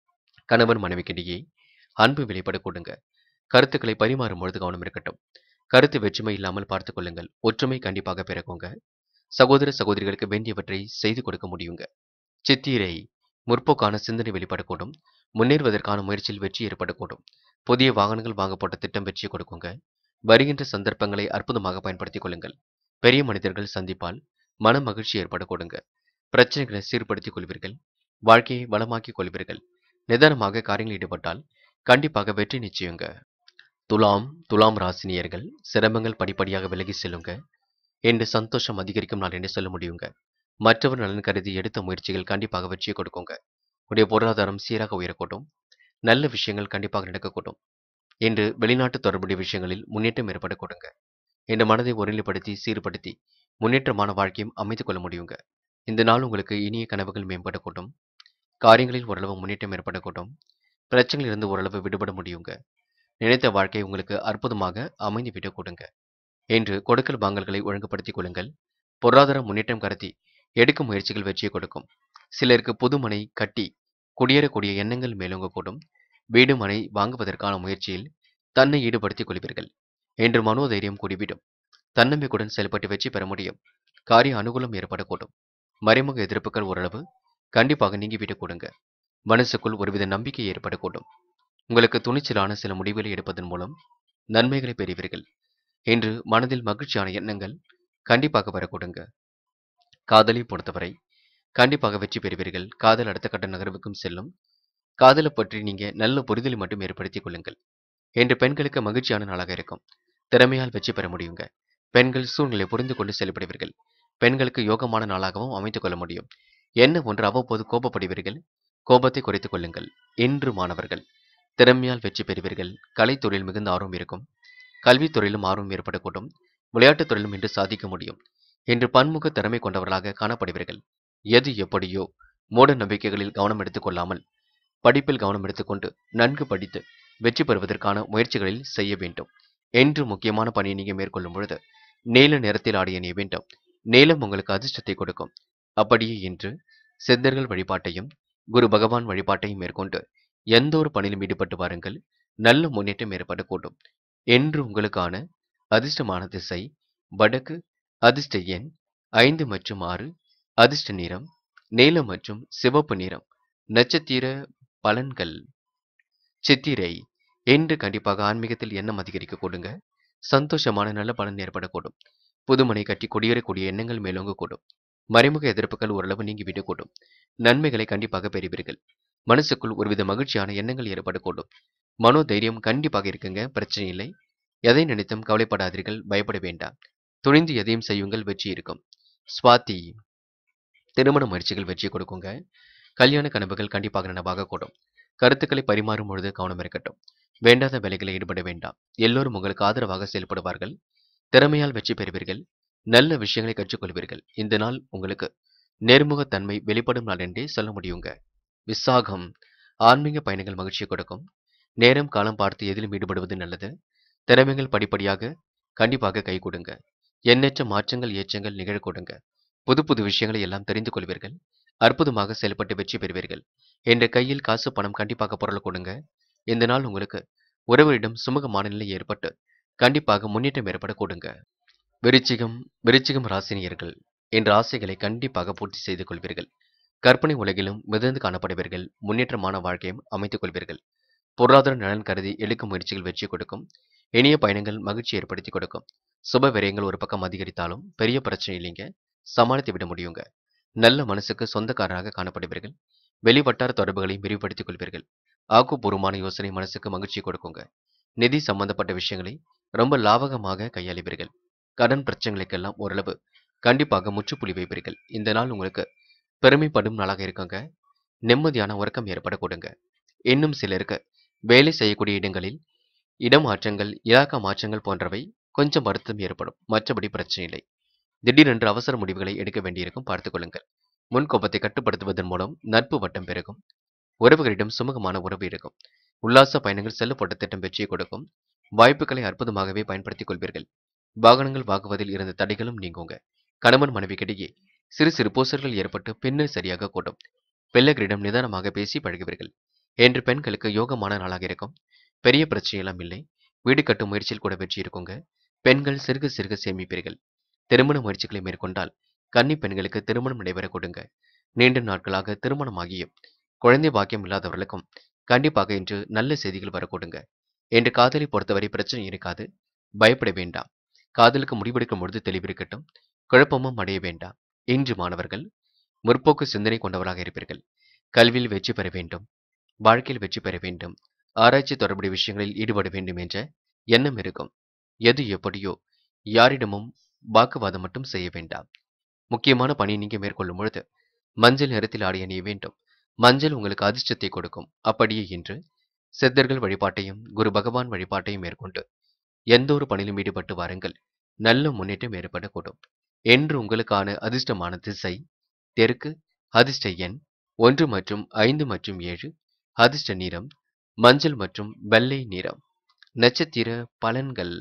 கணவன் மனைவிக்கிடையே அன்பு வெளிப்படக்கூடுங்க கருத்துக்களை பரிமாறும் பொழுது கவனம் இருக்கட்டும் கருத்து வெற்றுமை இல்லாமல் பார்த்துக் கொள்ளுங்கள் ஒற்றுமை கண்டிப்பாக பிறக்குங்க சகோதர சகோதரிகளுக்கு வேண்டியவற்றை செய்து கொடுக்க முடியுங்க சித்திரை முற்போக்கான சிந்தனை வெளிப்படக்கூடும் முன்னேறுவதற்கான முயற்சியில் வெற்றி ஏற்படக்கூடும் புதிய வாகனங்கள் வாங்கப்பட்ட திட்டம் வெற்றியை கொடுக்குங்க வருகின்ற சந்தர்ப்பங்களை அற்புதமாக பயன்படுத்திக் கொள்ளுங்கள் பெரிய மனிதர்கள் சந்திப்பால் மன மகிழ்ச்சி ஏற்படக்கூடுங்க பிரச்சனைகளை சீர்படுத்திக் கொள்வீர்கள் வாழ்க்கையை வளமாக்கிக் கொள்வீர்கள் நிதானமாக காரியங்களில் ஈடுபட்டால் கண்டிப்பாக வெற்றி நிச்சயங்க துலாம் துலாம் ராசினியர்கள் சிரமங்கள் படிப்படியாக விலகி செல்லுங்க என்று சந்தோஷம் அதிகரிக்கும் நாள் என்று சொல்ல முடியுங்க மற்றவர் நலன் கருதி எடுத்த முயற்சிகள் கண்டிப்பாக வெற்றியை கொடுக்குங்க உடைய பொருளாதாரம் சீராக உயரக்கூடும் நல்ல விஷயங்கள் கண்டிப்பாக நடக்கக்கூடும் என்று வெளிநாட்டு தொடர்புடைய விஷயங்களில் முன்னேற்றம் ஏற்படக்கூடுங்க இந்த மனதை ஒருநிலைப்படுத்தி சீர்படுத்தி முன்னேற்றமான வாழ்க்கையும் அமைத்துக் கொள்ள முடியுங்க இந்த நாள் உங்களுக்கு இனிய கனவுகள் மேம்படக்கூடும் காரியங்களில் ஓரளவு முன்னேற்றம் ஏற்படக்கூடும் பிரச்சனையிலிருந்து ஓரளவு விடுபட முடியுங்க நினைத்த வாழ்க்கை உங்களுக்கு அற்புதமாக அமைந்து விட கொடுங்க என்று கொடுக்கல் வாங்கல்களை ஒழுங்குபடுத்திக் கொள்ளுங்கள் பொருளாதார முன்னேற்றம் கருதி எடுக்கும் முயற்சிகள் வெற்றியை கொடுக்கும் சிலருக்கு புதுமனை கட்டி குடியேறக்கூடிய எண்ணங்கள் மேலோங்கக்கூடும் வீடு மனை வாங்குவதற்கான முயற்சியில் தன்னை ஈடுபடுத்திக் கொள்வீர்கள் என்று மனோதைரியம் கூடிவிடும் தன்னம்பிக்கையுடன் செயல்பட்டு வெற்றி பெற முடியும் காரிய அனுகூலம் ஏற்படக்கூடும் மறைமுக எதிர்ப்புகள் ஓரளவு கண்டிப்பாக நீங்கிவிடக் கொடுங்க மனசுக்குள் ஒருவித நம்பிக்கை ஏற்படக்கூடும் உங்களுக்கு துணிச்சலான சில முடிவுகளை எடுப்பதன் மூலம் நன்மைகளை பெறுவீர்கள் என்று மனதில் மகிழ்ச்சியான எண்ணங்கள் கண்டிப்பாக வரக்கூடுங்க காதலை பொறுத்தவரை கண்டிப்பாக வெற்றி பெறுவீர்கள் காதல் அடுத்த கட்ட நகர்வுக்கும் செல்லும் காதலை பற்றி நீங்க நல்ல புரிதலை மட்டும் ஏற்படுத்திக் கொள்ளுங்கள் என்று பெண்களுக்கு மகிழ்ச்சியான நாளாக இருக்கும் திறமையால் வெற்றி பெற முடியுங்க பெண்கள் சூழ்நிலை புரிந்து கொண்டு செயல்படுவீர்கள் பெண்களுக்கு யோகமான நாளாகவும் அமைத்துக் கொள்ள முடியும் என்ன ஒன்று அவ்வப்போது கோபப்படுவீர்கள் கோபத்தை குறைத்துக் கொள்ளுங்கள் இன்று மாணவர்கள் திறமையால் வெற்றி பெறுவீர்கள் கலைத்துறையில் மிகுந்த ஆர்வம் இருக்கும் கல்வித்துறையிலும் ஆர்வம் ஏற்படக்கூடும் விளையாட்டுத் துறையிலும் இன்று சாதிக்க முடியும் என்று பன்முக திறமை கொண்டவர்களாக காணப்படுவீர்கள் எது எப்படியோ மூட நம்பிக்கைகளில் கவனம் எடுத்துக் கொள்ளாமல் படிப்பில் கவனம் எடுத்துக்கொண்டு நன்கு படித்து வெற்றி பெறுவதற்கான முயற்சிகளில் செய்ய வேண்டும் என்று முக்கியமான பணியை நீங்க மேற்கொள்ளும் பொழுது நீல நிறத்தில் ஆடிய நீ வேண்டும் நீலம் உங்களுக்கு அதிர்ஷ்டத்தை கொடுக்கும் அப்படியே இன்று சித்தர்கள் வழிபாட்டையும் குரு பகவான் வழிபாட்டையும் மேற்கொண்டு எந்த ஒரு பணியிலும் ஈடுபட்டு வாருங்கள் நல்ல முன்னேற்றம் ஏற்படக்கூடும் என்று உங்களுக்கான அதிர்ஷ்டமான திசை வடக்கு அதிர்ஷ்ட எண் ஐந்து மற்றும் ஆறு அதிர்ஷ்ட நிறம் நீலம் மற்றும் சிவப்பு நிறம் நட்சத்திர பலன்கள் சித்திரை என்று கண்டிப்பாக ஆன்மீகத்தில் எண்ணம் அதிகரிக்க கொடுங்க சந்தோஷமான நல்ல பலன் ஏற்படக்கூடும் புதுமனை கட்டி குடியேறக்கூடிய எண்ணங்கள் மேலோங்கக்கூடும் மறைமுக எதிர்ப்புகள் ஓரளவு நீங்கிவிடக்கூடும் நன்மைகளை கண்டிப்பாக பெறுவீர்கள் மனசுக்குள் ஒருவித மகிழ்ச்சியான எண்ணங்கள் ஏற்படக்கூடும் மனோ தைரியம் கண்டிப்பாக இருக்குங்க பிரச்சனை இல்லை எதை நினைத்தும் கவலைப்படாதீர்கள் பயப்பட வேண்டாம் துணிந்து எதையும் செய்யுங்கள் வெற்றி இருக்கும் ஸ்வாதி திருமண முயற்சிகள் வெற்றியை கொடுக்குங்க கல்யாண கனவுகள் கண்டிப்பாக நனவாக கூடும் கருத்துக்களை பரிமாறும் பொழுது கவனம் இருக்கட்டும் வேண்டாத வேலைகளை ஈடுபட வேண்டாம் எல்லோரும் உங்களுக்கு ஆதரவாக செயல்படுவார்கள் திறமையால் வெற்றி பெறுவீர்கள் நல்ல விஷயங்களை கற்றுக்கொள்வீர்கள் இந்த நாள் உங்களுக்கு நேர்முகத்தன்மை வெளிப்படும் நாள் என்றே சொல்ல முடியுங்க விசாகம் ஆன்மீக பயணங்கள் மகிழ்ச்சியை கொடுக்கும் நேரம் காலம் பார்த்து எதிலும் ஈடுபடுவது நல்லது திறமைகள் படிப்படியாக கண்டிப்பாக கை கொடுங்க எண்ணற்ற மாற்றங்கள் ஏற்றங்கள் நிகழ கொடுங்க புது புது விஷயங்களை எல்லாம் தெரிந்து கொள்வீர்கள் அற்புதமாக செயல்பட்டு வெற்றி பெறுவீர்கள் என்ற கையில் காசு பணம் கண்டிப்பாக பொருள் கொடுங்க இந்த நாள் உங்களுக்கு உறவரிடம் சுமூகமான நிலை ஏற்பட்டு கண்டிப்பாக முன்னேற்றம் ஏற்பட கொடுங்க விருச்சிகம் விருச்சிகம் ராசினியர்கள் என்ற ஆசைகளை கண்டிப்பாக பூர்த்தி செய்து கொள்வீர்கள் கற்பனை உலகிலும் மிதந்து காணப்படுவீர்கள் முன்னேற்றமான வாழ்க்கையும் அமைத்துக் கொள்வீர்கள் பொருளாதார நலன் கருதி எடுக்கும் முயற்சிகள் வெற்றி கொடுக்கும் இனிய பயணங்கள் மகிழ்ச்சி ஏற்படுத்தி கொடுக்கும் சுப விரயங்கள் ஒரு பக்கம் அதிகரித்தாலும் பெரிய பிரச்சனை இல்லைங்க சமாளித்து விட முடியுங்க நல்ல மனசுக்கு சொந்தக்காரராக காணப்படுவீர்கள் வெளிவட்டார தொடர்புகளை விரிவுபடுத்திக் கொள்வீர்கள் ஆக்கப்பூர்வமான யோசனை மனசுக்கு மகிழ்ச்சி கொடுக்குங்க நிதி சம்பந்தப்பட்ட விஷயங்களை ரொம்ப லாபகமாக கையாளுவீர்கள் கடன் பிரச்சனைகளுக்கெல்லாம் ஓரளவு கண்டிப்பாக முற்றுப்புள்ளி வைப்பீர்கள் இந்த நாள் உங்களுக்கு பெருமைப்படும் நாளாக இருக்குங்க நிம்மதியான உறக்கம் ஏற்பட கொடுங்க இன்னும் சிலருக்கு வேலை செய்யக்கூடிய இடங்களில் இடமாற்றங்கள் இலாக்கா மாற்றங்கள் போன்றவை கொஞ்சம் வருத்தம் ஏற்படும் மற்றபடி பிரச்சனை இல்லை திடீரென்று அவசர முடிவுகளை எடுக்க வேண்டியிருக்கும் பார்த்துக் கொள்ளுங்கள் முன் கோபத்தை கட்டுப்படுத்துவதன் மூலம் நட்பு வட்டம் பெருகும் உறவுகளிடம் சுமூகமான உறவு இருக்கும் உல்லாச பயணங்கள் செல்லப்பட்ட திட்டம் வெற்றியை கொடுக்கும் வாய்ப்புகளை அற்புதமாகவே பயன்படுத்திக் கொள்வீர்கள் வாகனங்கள் வாங்குவதில் இருந்த தடைகளும் நீங்குங்க கணவன் மனைவிக்கிடையே சிறு சிறு பூசல்கள் ஏற்பட்டு பின்னர் சரியாக கூடும் பிள்ளைகளிடம் நிதானமாக பேசி பழகுவீர்கள் என்று பெண்களுக்கு யோகமான நாளாக இருக்கும் பெரிய பிரச்சனையெல்லாம் இல்லை வீடு கட்டும் முயற்சியில் கூட வெற்றி இருக்குங்க பெண்கள் சிறுக சிறுக சேமிப்பீர்கள் திருமண முயற்சிகளை மேற்கொண்டால் கன்னி பெண்களுக்கு திருமணம் நடைபெற கொடுங்க நீண்ட நாட்களாக திருமணமாகியும் குழந்தை பாக்கியம் இல்லாதவர்களுக்கும் கண்டிப்பாக இன்று நல்ல செய்திகள் வரக்கூடுங்க என்று காதலை பொறுத்தவரை பிரச்சனை இருக்காது பயப்பட வேண்டாம் காதலுக்கு முடிவெடுக்கும் பொழுது தெளிவிருக்கட்டும் குழப்பமும் அடைய வேண்டாம் இன்று மாணவர்கள் முற்போக்கு சிந்தனை கொண்டவராக இருப்பீர்கள் கல்வியில் வெற்றி பெற வேண்டும் வாழ்க்கையில் வெற்றி பெற வேண்டும் ஆராய்ச்சி தொடர்புடைய விஷயங்களில் ஈடுபட வேண்டும் என்ற எண்ணம் இருக்கும் எது எப்படியோ யாரிடமும் வாக்குவாதம் மட்டும் செய்ய வேண்டாம் முக்கியமான பணி நீங்க மேற்கொள்ளும் பொழுது மஞ்சள் நிறத்தில் ஆடை அணிய வேண்டும் மஞ்சள் உங்களுக்கு அதிர்ஷ்டத்தை கொடுக்கும் அப்படியே இன்று சித்தர்கள் வழிபாட்டையும் குரு பகவான் வழிபாட்டையும் மேற்கொண்டு எந்த ஒரு பணியிலும் ஈடுபட்டு வாருங்கள் நல்ல முன்னேற்றம் ஏற்படக்கூடும் என்று உங்களுக்கான அதிர்ஷ்டமான திசை தெற்கு அதிர்ஷ்ட எண் ஒன்று மற்றும் ஐந்து மற்றும் ஏழு அதிர்ஷ்ட நிறம் மஞ்சள் மற்றும் வெள்ளை நிறம் நட்சத்திர பலன்கள்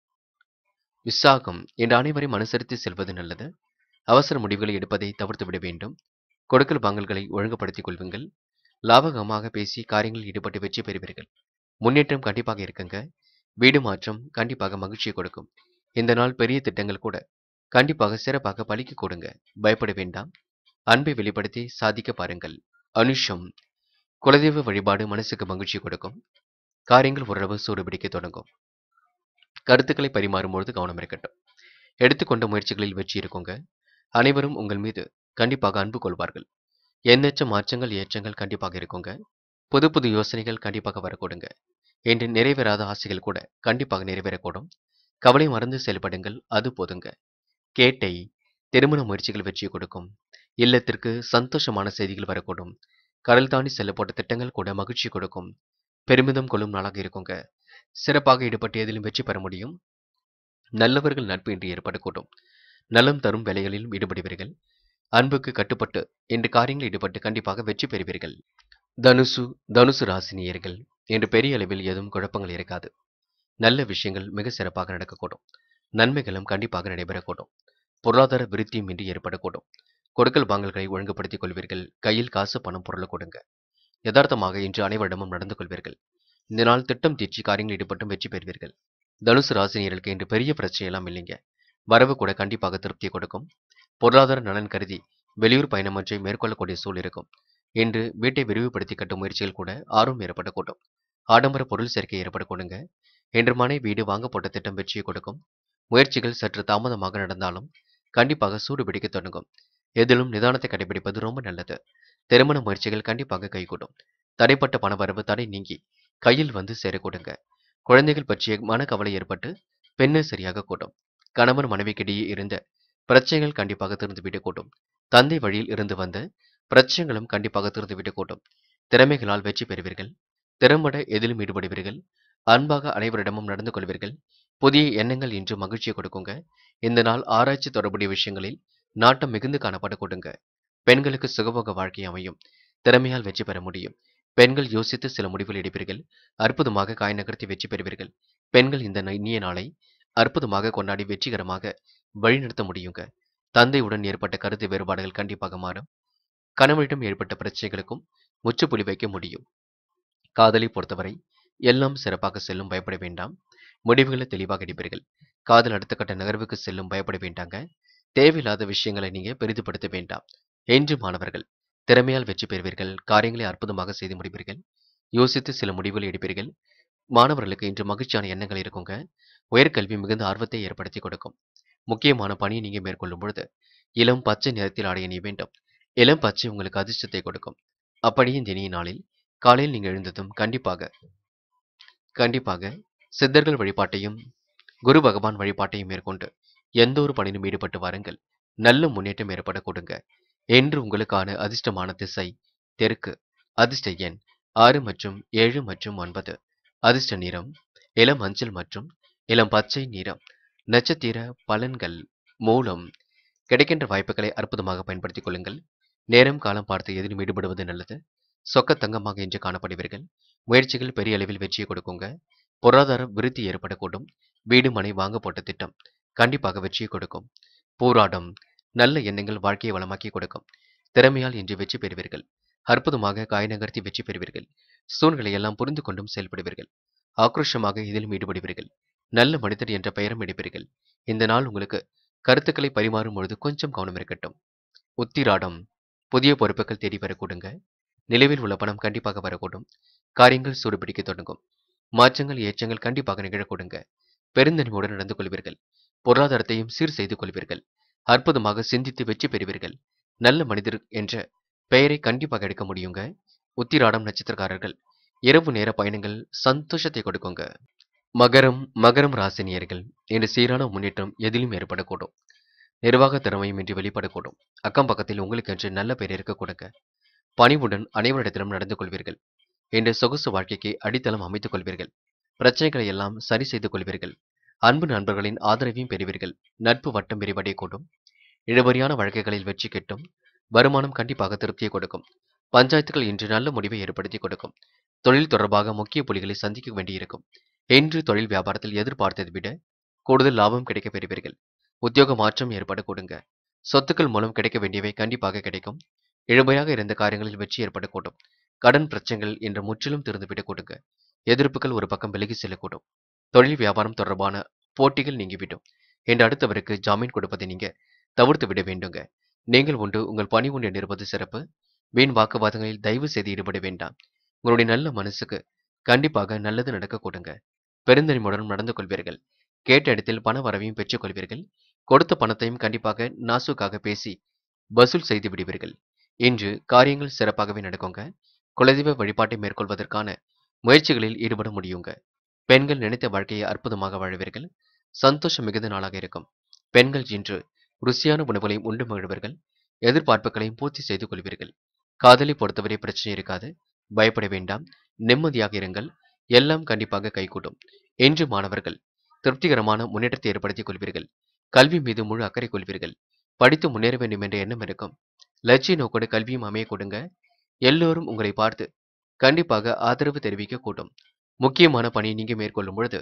விசாகம் என்ற அனைவரையும் அனுசரித்து செல்வது நல்லது அவசர முடிவுகளை எடுப்பதை தவிர்த்து விட வேண்டும் கொடுக்கல் வாங்கல்களை ஒழுங்குபடுத்திக் கொள்வீங்கள் லாபகமாக பேசி காரியங்களில் ஈடுபட்டு வெற்றி பெறுவீர்கள் முன்னேற்றம் கண்டிப்பாக இருக்குங்க வீடு மாற்றம் கண்டிப்பாக மகிழ்ச்சியை கொடுக்கும் இந்த நாள் பெரிய திட்டங்கள் கூட கண்டிப்பாக சிறப்பாக பலிக்க கொடுங்க பயப்பட வேண்டாம் அன்பை வெளிப்படுத்தி சாதிக்க பாருங்கள் அனுஷம் குலதெய்வ வழிபாடு மனசுக்கு மகிழ்ச்சி கொடுக்கும் காரியங்கள் ஓரளவு சூடு பிடிக்க தொடங்கும் கருத்துக்களை பரிமாறும்பொழுது கவனம் இருக்கட்டும் எடுத்துக்கொண்ட முயற்சிகளில் வெற்றி இருக்குங்க அனைவரும் உங்கள் மீது கண்டிப்பாக அன்பு கொள்வார்கள் எண்ணற்ற மாற்றங்கள் ஏற்றங்கள் கண்டிப்பாக இருக்குங்க புது புது யோசனைகள் கண்டிப்பாக வரக்கூடுங்க என்று நிறைவேறாத ஆசைகள் கூட கண்டிப்பாக நிறைவேறக்கூடும் கவலை மறந்து செயல்படுங்கள் அது போதுங்க கேட்டை திருமண முயற்சிகள் வெற்றி கொடுக்கும் இல்லத்திற்கு சந்தோஷமான செய்திகள் வரக்கூடும் கடல் தாண்டி செல்லப்பட்ட திட்டங்கள் கூட மகிழ்ச்சி கொடுக்கும் பெருமிதம் கொள்ளும் நாளாக இருக்குங்க சிறப்பாக ஈடுபட்டு எதிலும் வெற்றி பெற முடியும் நல்லவர்கள் நட்பு இன்று ஏற்படக்கூடும் நலம் தரும் வேலைகளிலும் ஈடுபடுவீர்கள் அன்புக்கு கட்டுப்பட்டு இன்று காரியங்களில் ஈடுபட்டு கண்டிப்பாக வெற்றி பெறுவீர்கள் தனுசு தனுசு ராசினியர்கள் என்று பெரிய அளவில் எதுவும் குழப்பங்கள் இருக்காது நல்ல விஷயங்கள் மிக சிறப்பாக நடக்கக்கூடும் நன்மைகளும் கண்டிப்பாக நடைபெறக்கூடும் பொருளாதார விருத்தியும் இன்றி ஏற்படக்கூடும் கொடுக்கல் வாங்கல்களை ஒழுங்குபடுத்திக் கொள்வீர்கள் கையில் காசு பணம் பொருளை கொடுங்க யதார்த்தமாக இன்று அனைவரிடமும் நடந்து கொள்வீர்கள் இந்த நாள் திட்டம் தீர்ச்சி காரியங்களில் ஈடுபட்டும் வெற்றி பெறுவீர்கள் தனுசு ராசினியர்களுக்கு இன்று பெரிய பிரச்சனை எல்லாம் இல்லைங்க வரவு கூட கண்டிப்பாக திருப்தியை கொடுக்கும் பொருளாதார நலன் கருதி வெளியூர் பயணம் ஒன்றை மேற்கொள்ளக்கூடிய சூழல் இருக்கும் இன்று வீட்டை விரிவுபடுத்தி கட்டும் முயற்சிகள் கூட ஆர்வம் ஏற்படக்கூடும் ஆடம்பர பொருள் சேர்க்கை ஏற்படக்கூடுங்க இன்று மனை வீடு வாங்க போட்ட திட்டம் வெற்றியை கொடுக்கும் முயற்சிகள் சற்று தாமதமாக நடந்தாலும் கண்டிப்பாக சூடு பிடிக்க தொடங்கும் எதிலும் நிதானத்தை கடைபிடிப்பது ரொம்ப நல்லது திருமண முயற்சிகள் கண்டிப்பாக கைகூடும் தடைப்பட்ட பணவரவு தடை நீங்கி கையில் வந்து சேரக்கூடுங்க குழந்தைகள் பற்றிய மனக்கவலை ஏற்பட்டு பெண்ணு சரியாக கூடும் கணவன் மனைவிக்கிடையே இருந்த பிரச்சனைகள் கண்டிப்பாக தீர்ந்துவிடக் கூடும் தந்தை வழியில் இருந்து வந்த பிரச்சனைகளும் கண்டிப்பாக தீர்ந்துவிடக் கூடும் திறமைகளால் வெற்றி பெறுவீர்கள் திறம்பட எதிலும் ஈடுபடுவீர்கள் அன்பாக அனைவரிடமும் நடந்து கொள்வீர்கள் புதிய எண்ணங்கள் இன்று மகிழ்ச்சியை கொடுக்குங்க இந்த நாள் ஆராய்ச்சி தொடர்புடைய விஷயங்களில் நாட்டம் மிகுந்து காணப்பட கொடுங்க பெண்களுக்கு சுகபோக வாழ்க்கை அமையும் திறமையால் வெற்றி பெற முடியும் பெண்கள் யோசித்து சில முடிவுகள் எடுப்பீர்கள் அற்புதமாக காய் நகர்த்தி வெற்றி பெறுவீர்கள் பெண்கள் இந்த இனிய நாளை அற்புதமாக கொண்டாடி வெற்றிகரமாக வழிநடத்த முடியுங்க தந்தையுடன் ஏற்பட்ட கருத்து வேறுபாடுகள் கண்டிப்பாக மாறும் கணவனிடம் ஏற்பட்ட பிரச்சனைகளுக்கும் முற்றுப்புள்ளி வைக்க முடியும் காதலை பொறுத்தவரை எல்லாம் சிறப்பாக செல்லும் பயப்பட வேண்டாம் முடிவுகளை தெளிவாக எடுப்பீர்கள் காதல் அடுத்த கட்ட நகர்வுக்கு செல்லும் பயப்பட வேண்டாங்க தேவையில்லாத விஷயங்களை நீங்க பெரிதுபடுத்த வேண்டாம் என்று மாணவர்கள் திறமையால் வெற்றி பெறுவீர்கள் காரியங்களை அற்புதமாக செய்து முடிப்பீர்கள் யோசித்து சில முடிவுகளை எடுப்பீர்கள் மாணவர்களுக்கு இன்று மகிழ்ச்சியான எண்ணங்கள் இருக்குங்க உயர்கல்வி மிகுந்த ஆர்வத்தை ஏற்படுத்தி கொடுக்கும் முக்கியமான பணியை நீங்க மேற்கொள்ளும் பொழுது இளம் பச்சை நிறத்தில் ஆடை அணிய வேண்டும் இளம் பச்சை உங்களுக்கு அதிர்ஷ்டத்தை கொடுக்கும் அப்படியே இந்த இனிய நாளில் காலையில் நீங்க எழுந்ததும் கண்டிப்பாக கண்டிப்பாக சித்தர்கள் வழிபாட்டையும் குரு பகவான் வழிபாட்டையும் மேற்கொண்டு எந்த ஒரு பணியிலும் ஈடுபட்டு வாருங்கள் நல்ல முன்னேற்றம் ஏற்பட கொடுங்க என்று உங்களுக்கான அதிர்ஷ்டமான திசை தெற்கு அதிர்ஷ்ட எண் ஆறு மற்றும் ஏழு மற்றும் ஒன்பது அதிர்ஷ்ட நிறம் இளம் மஞ்சள் மற்றும் இளம் பச்சை நிறம் நட்சத்திர பலன்கள் மூலம் கிடைக்கின்ற வாய்ப்புகளை அற்புதமாக பயன்படுத்திக் கொள்ளுங்கள் நேரம் காலம் பார்த்து எதிலும் ஈடுபடுவது நல்லது சொக்க தங்கமாக இன்று காணப்படுவீர்கள் முயற்சிகள் பெரிய அளவில் வெற்றியை கொடுக்குங்க பொருளாதார விருத்தி ஏற்படக்கூடும் வீடு மனை வாங்க போட்ட திட்டம் கண்டிப்பாக வெற்றியை கொடுக்கும் போராடம் நல்ல எண்ணங்கள் வாழ்க்கையை வளமாக்கி கொடுக்கும் திறமையால் இன்று வெற்றி பெறுவீர்கள் அற்புதமாக காய் நகர்த்தி வெற்றி பெறுவீர்கள் சூழ்நிலை எல்லாம் புரிந்து கொண்டும் செயல்படுவீர்கள் ஆக்ரோஷமாக இதிலும் ஈடுபடுவீர்கள் நல்ல மனிதர் என்ற பெயரும் எடுப்பீர்கள் இந்த நாள் உங்களுக்கு கருத்துக்களை பரிமாறும் பொழுது கொஞ்சம் கவனம் இருக்கட்டும் உத்திராடம் புதிய பொறுப்புகள் தேடி வரக்கூடுங்க நிலவில் உள்ள பணம் கண்டிப்பாக வரக்கூடும் காரியங்கள் சூடுபிடிக்க தொடங்கும் மாற்றங்கள் ஏற்றங்கள் கண்டிப்பாக நிகழக்கூடுங்க பெருந்தன்மையுடன் நடந்து கொள்வீர்கள் பொருளாதாரத்தையும் சீர் செய்து கொள்வீர்கள் அற்புதமாக சிந்தித்து வெற்றி பெறுவீர்கள் நல்ல மனிதர் என்ற பெயரை கண்டிப்பாக எடுக்க முடியுங்க உத்திராடம் நட்சத்திரக்காரர்கள் இரவு நேர பயணங்கள் சந்தோஷத்தை கொடுக்குங்க மகரம் மகரம் ராசினியர்கள் இன்று சீரான முன்னேற்றம் எதிலும் ஏற்படக்கூடும் நிர்வாக திறமையும் இன்றி வெளிப்படக்கூடும் அக்கம் பக்கத்தில் உங்களுக்கென்று நல்ல பெயர் இருக்கக்கூடுங்க பணிவுடன் அனைவரிடத்திலும் நடந்து கொள்வீர்கள் இன்று சொகுசு வாழ்க்கைக்கு அடித்தளம் அமைத்துக் கொள்வீர்கள் பிரச்சனைகளை எல்லாம் சரி செய்து கொள்வீர்கள் அன்பு நண்பர்களின் ஆதரவையும் பெறுவீர்கள் நட்பு வட்டம் விரிவடைய கூடும் இழுபறியான வழக்குகளில் வெற்றி கிட்டும் வருமானம் கண்டிப்பாக திருப்தியை கொடுக்கும் பஞ்சாயத்துகள் இன்று நல்ல முடிவை ஏற்படுத்தி கொடுக்கும் தொழில் தொடர்பாக முக்கிய புள்ளிகளை சந்திக்க வேண்டியிருக்கும் இன்று தொழில் வியாபாரத்தில் எதிர்பார்த்ததை விட கூடுதல் லாபம் கிடைக்க பெறுவீர்கள் உத்தியோக மாற்றம் ஏற்பட கொடுங்க சொத்துக்கள் மூலம் கிடைக்க வேண்டியவை கண்டிப்பாக கிடைக்கும் இழுபையாக இருந்த காரியங்களில் வெற்றி ஏற்படக்கூடும் கடன் பிரச்சனைகள் இன்று முற்றிலும் திறந்துவிடக் கொடுங்க எதிர்ப்புகள் ஒரு பக்கம் விலகி செல்லக்கூடும் தொழில் வியாபாரம் தொடர்பான போட்டிகள் நீங்கிவிடும் என்று அடுத்தவருக்கு ஜாமீன் கொடுப்பதை நீங்க தவிர்த்து விட வேண்டுங்க நீங்கள் உண்டு உங்கள் பணி உண்டு நிற்பது சிறப்பு வீண் வாக்குவாதங்களில் தயவு செய்து ஈடுபட வேண்டாம் உங்களுடைய நல்ல மனசுக்கு கண்டிப்பாக நல்லது நடக்க கொடுங்க பெருந்தன்மையுடன் நடந்து கொள்வீர்கள் கேட்ட இடத்தில் பண வரவையும் பெற்றுக் கொள்வீர்கள் கொடுத்த பணத்தையும் கண்டிப்பாக நாசுக்காக பேசி வசூல் செய்து விடுவீர்கள் இன்று காரியங்கள் சிறப்பாகவே நடக்குங்க குலதெய்வ வழிபாட்டை மேற்கொள்வதற்கான முயற்சிகளில் ஈடுபட முடியுங்க பெண்கள் நினைத்த வாழ்க்கையை அற்புதமாக வாழ்வீர்கள் சந்தோஷம் மிகுந்த நாளாக இருக்கும் பெண்கள் இன்று ருசியான உணவுகளையும் உண்டு மகிழ்வர்கள் எதிர்பார்ப்புகளையும் பூர்த்தி செய்து கொள்வீர்கள் காதலை பொறுத்தவரை பிரச்சனை இருக்காது பயப்பட வேண்டாம் நிம்மதியாக இருங்கள் எல்லாம் கண்டிப்பாக கைகூடும் இன்று மாணவர்கள் திருப்திகரமான முன்னேற்றத்தை ஏற்படுத்திக் கொள்வீர்கள் கல்வி மீது முழு அக்கறை கொள்வீர்கள் படித்து முன்னேற வேண்டும் என்ற எண்ணம் இருக்கும் லட்சிய நோக்கோடு கல்வியும் அமைய கொடுங்க எல்லோரும் உங்களை பார்த்து கண்டிப்பாக ஆதரவு தெரிவிக்க கூடும் முக்கியமான பணியை நீங்க மேற்கொள்ளும் பொழுது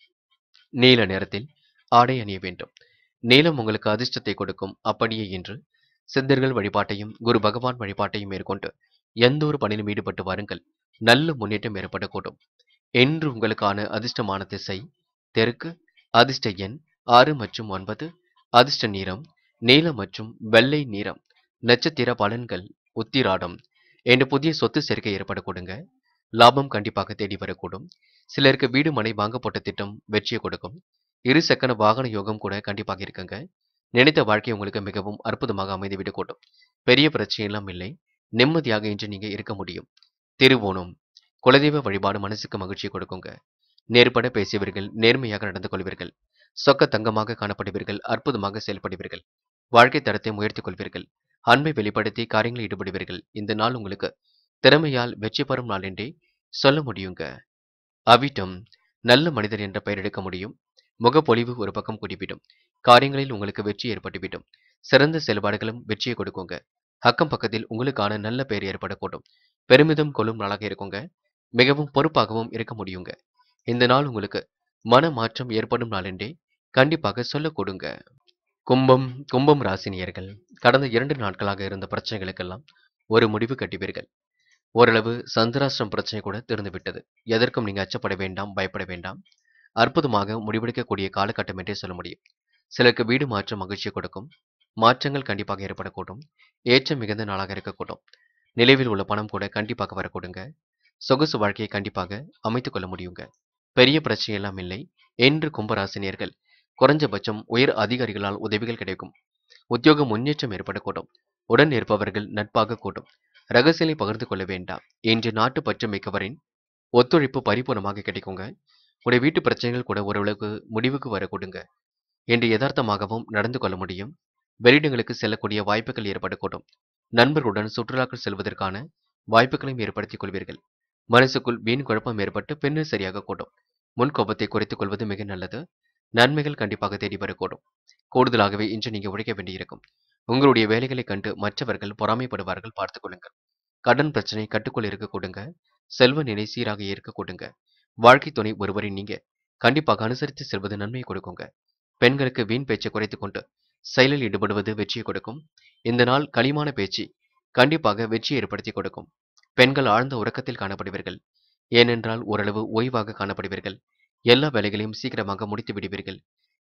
நீல நிறத்தில் ஆடை அணிய வேண்டும் நீலம் உங்களுக்கு அதிர்ஷ்டத்தை கொடுக்கும் அப்படியே இன்று சித்தர்கள் வழிபாட்டையும் குரு பகவான் வழிபாட்டையும் மேற்கொண்டு எந்த ஒரு பணியிலும் ஈடுபட்டு வாருங்கள் நல்ல முன்னேற்றம் ஏற்படக்கூடும் என்று உங்களுக்கான அதிர்ஷ்டமான திசை தெற்கு அதிர்ஷ்ட எண் ஆறு மற்றும் ஒன்பது அதிர்ஷ்ட நிறம் நீலம் மற்றும் வெள்ளை நிறம் நட்சத்திர பலன்கள் உத்திராடம் என்று புதிய சொத்து சேர்க்கை ஏற்பட கொடுங்க லாபம் கண்டிப்பாக தேடி வரக்கூடும் சிலருக்கு வீடு மனை வாங்க போட்ட திட்டம் வெற்றியை கொடுக்கும் இரு சக்கர வாகன யோகம் கூட கண்டிப்பாக இருக்குங்க நினைத்த வாழ்க்கை உங்களுக்கு மிகவும் அற்புதமாக அமைந்துவிடக் கூடும் பெரிய பிரச்சனை எல்லாம் இல்லை நிம்மதியாக இன்று நீங்க இருக்க முடியும் திருவோணம் குலதெய்வ வழிபாடு மனசுக்கு மகிழ்ச்சியை கொடுக்குங்க நேர்பட பேசியவர்கள் நேர்மையாக நடந்து கொள்வீர்கள் சொக்க தங்கமாக காணப்படுவீர்கள் அற்புதமாக செயல்படுவீர்கள் வாழ்க்கை தரத்தை உயர்த்திக் கொள்வீர்கள் அன்பை வெளிப்படுத்தி காரியங்களில் ஈடுபடுவீர்கள் இந்த நாள் உங்களுக்கு திறமையால் வெற்றி பெறும் நாள் என்றே சொல்ல முடியுங்க அவிட்டம் நல்ல மனிதர் என்ற பெயர் எடுக்க முடியும் முகப்பொலிவு ஒரு பக்கம் குடிவிடும் காரியங்களில் உங்களுக்கு வெற்றி ஏற்பட்டுவிடும் சிறந்த செயல்பாடுகளும் வெற்றியை கொடுக்குங்க அக்கம் பக்கத்தில் உங்களுக்கான நல்ல பெயர் ஏற்படக்கூடும் பெருமிதம் கொள்ளும் நாளாக இருக்குங்க மிகவும் பொறுப்பாகவும் இருக்க முடியுங்க இந்த நாள் உங்களுக்கு மன மாற்றம் ஏற்படும் நாள் என்றே கண்டிப்பாக சொல்ல கொடுங்க கும்பம் கும்பம் ராசினியர்கள் கடந்த இரண்டு நாட்களாக இருந்த பிரச்சனைகளுக்கெல்லாம் ஒரு முடிவு கட்டுவீர்கள் ஓரளவு சந்திராஷ்டிரம் பிரச்சனை கூட திறந்துவிட்டது எதற்கும் நீங்க அச்சப்பட வேண்டாம் பயப்பட வேண்டாம் அற்புதமாக முடிவெடுக்கக்கூடிய காலகட்டம் என்றே சொல்ல முடியும் சிலருக்கு வீடு மாற்றம் மகிழ்ச்சியை கொடுக்கும் மாற்றங்கள் கண்டிப்பாக ஏற்படக்கூடும் ஏற்றம் மிகுந்த நாளாக இருக்கக்கூடும் நிலைவில் உள்ள பணம் கூட கண்டிப்பாக வரக்கூடுங்க சொகுசு வாழ்க்கையை கண்டிப்பாக அமைத்துக் கொள்ள முடியுங்க பெரிய பிரச்சனை எல்லாம் இல்லை என்று கும்பராசினியர்கள் குறைஞ்சபட்சம் உயர் அதிகாரிகளால் உதவிகள் கிடைக்கும் உத்தியோக முன்னேற்றம் ஏற்படக்கூடும் உடன் இருப்பவர்கள் நட்பாக கூடும் ரகசியங்களை பகிர்ந்து கொள்ள வேண்டாம் இன்று நாட்டு பற்று மிக்கவரின் ஒத்துழைப்பு பரிபூர்ணமாக கிடைக்குங்க உடைய வீட்டு பிரச்சனைகள் கூட ஓரளவுக்கு முடிவுக்கு வர கொடுங்க என்று யதார்த்தமாகவும் நடந்து கொள்ள முடியும் வெளியிடங்களுக்கு செல்லக்கூடிய வாய்ப்புகள் ஏற்படக்கூடும் நண்பர்களுடன் சுற்றுலாக்கள் செல்வதற்கான வாய்ப்புகளையும் ஏற்படுத்திக் கொள்வீர்கள் மனசுக்குள் வீண் குழப்பம் ஏற்பட்டு பின்னர் சரியாக கூடும் முன் கோபத்தை குறைத்துக் கொள்வது மிக நல்லது நன்மைகள் கண்டிப்பாக தேடி வரக்கூடும் கூடுதலாகவே இன்று நீங்க உழைக்க வேண்டியிருக்கும் உங்களுடைய வேலைகளை கண்டு மற்றவர்கள் பொறாமைப்படுவார்கள் பார்த்துக் கொள்ளுங்கள் கடன் பிரச்சனை கட்டுக்குள் இருக்க கொடுங்க செல்வ நிலை சீராக இருக்க கொடுங்க வாழ்க்கை துணை ஒருவரை நீங்க கண்டிப்பாக அனுசரித்து செல்வது நன்மையை கொடுக்குங்க பெண்களுக்கு வீண் பேச்சை குறைத்துக் கொண்டு செயலில் ஈடுபடுவது வெற்றியை கொடுக்கும் இந்த நாள் களிமான பேச்சு கண்டிப்பாக வெற்றி ஏற்படுத்தி கொடுக்கும் பெண்கள் ஆழ்ந்த உறக்கத்தில் காணப்படுவீர்கள் ஏனென்றால் ஓரளவு ஓய்வாக காணப்படுவீர்கள் எல்லா வேலைகளையும் சீக்கிரமாக முடித்து விடுவீர்கள்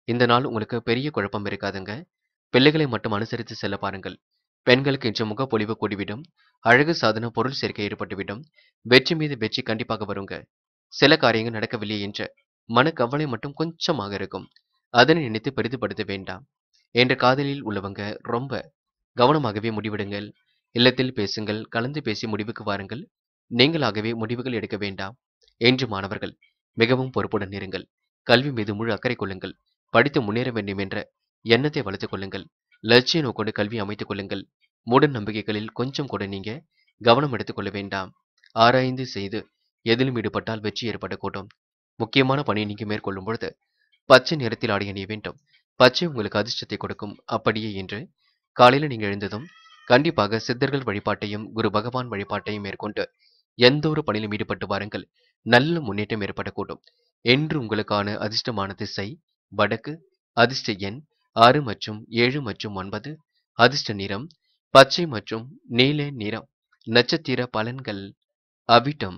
இந்த நாள் உங்களுக்கு பெரிய குழப்பம் இருக்காதுங்க பிள்ளைகளை மட்டும் அனுசரித்து செல்ல பாருங்கள் பெண்களுக்கு இன்று முகப்பொலிவு கூடிவிடும் அழகு சாதன பொருள் சேர்க்கை ஏற்பட்டுவிடும் வெற்றி மீது வெற்றி கண்டிப்பாக வருங்க சில காரியங்கள் நடக்கவில்லை என்ற மனக்கவலை மட்டும் கொஞ்சமாக இருக்கும் அதனை நினைத்து பெரிதுபடுத்த வேண்டாம் என்ற காதலில் உள்ளவங்க ரொம்ப கவனமாகவே முடிவெடுங்கள் இல்லத்தில் பேசுங்கள் கலந்து பேசி முடிவுக்கு வாருங்கள் நீங்களாகவே முடிவுகள் எடுக்க வேண்டாம் என்று மாணவர்கள் மிகவும் பொறுப்புடன் இருங்கள் கல்வி மீது முழு அக்கறை கொள்ளுங்கள் படித்து முன்னேற வேண்டும் என்ற எண்ணத்தை வளர்த்துக் கொள்ளுங்கள் லட்சிய நோக்கோடு கல்வி அமைத்துக் கொள்ளுங்கள் மூட நம்பிக்கைகளில் கொஞ்சம் கூட நீங்க கவனம் எடுத்துக்கொள்ள வேண்டாம் ஆராய்ந்து செய்து எதிலும் ஈடுபட்டால் வெற்றி ஏற்படக்கூடும் முக்கியமான பணியை நீங்க மேற்கொள்ளும் பொழுது பச்சை நிறத்தில் ஆடை அணிய வேண்டும் பச்சை உங்களுக்கு அதிர்ஷ்டத்தை கொடுக்கும் அப்படியே என்று காலையில நீங்க எழுந்ததும் கண்டிப்பாக சித்தர்கள் வழிபாட்டையும் குரு பகவான் வழிபாட்டையும் மேற்கொண்டு எந்த ஒரு பணியிலும் ஈடுபட்டு வாருங்கள் நல்ல முன்னேற்றம் ஏற்படக்கூடும் என்று உங்களுக்கான அதிர்ஷ்டமான திசை வடக்கு அதிர்ஷ்ட எண் ஆறு மற்றும் ஏழு மற்றும் ஒன்பது அதிர்ஷ்ட நிறம் பச்சை மற்றும் நீல நிறம் நட்சத்திர பலன்கள் அவிட்டம்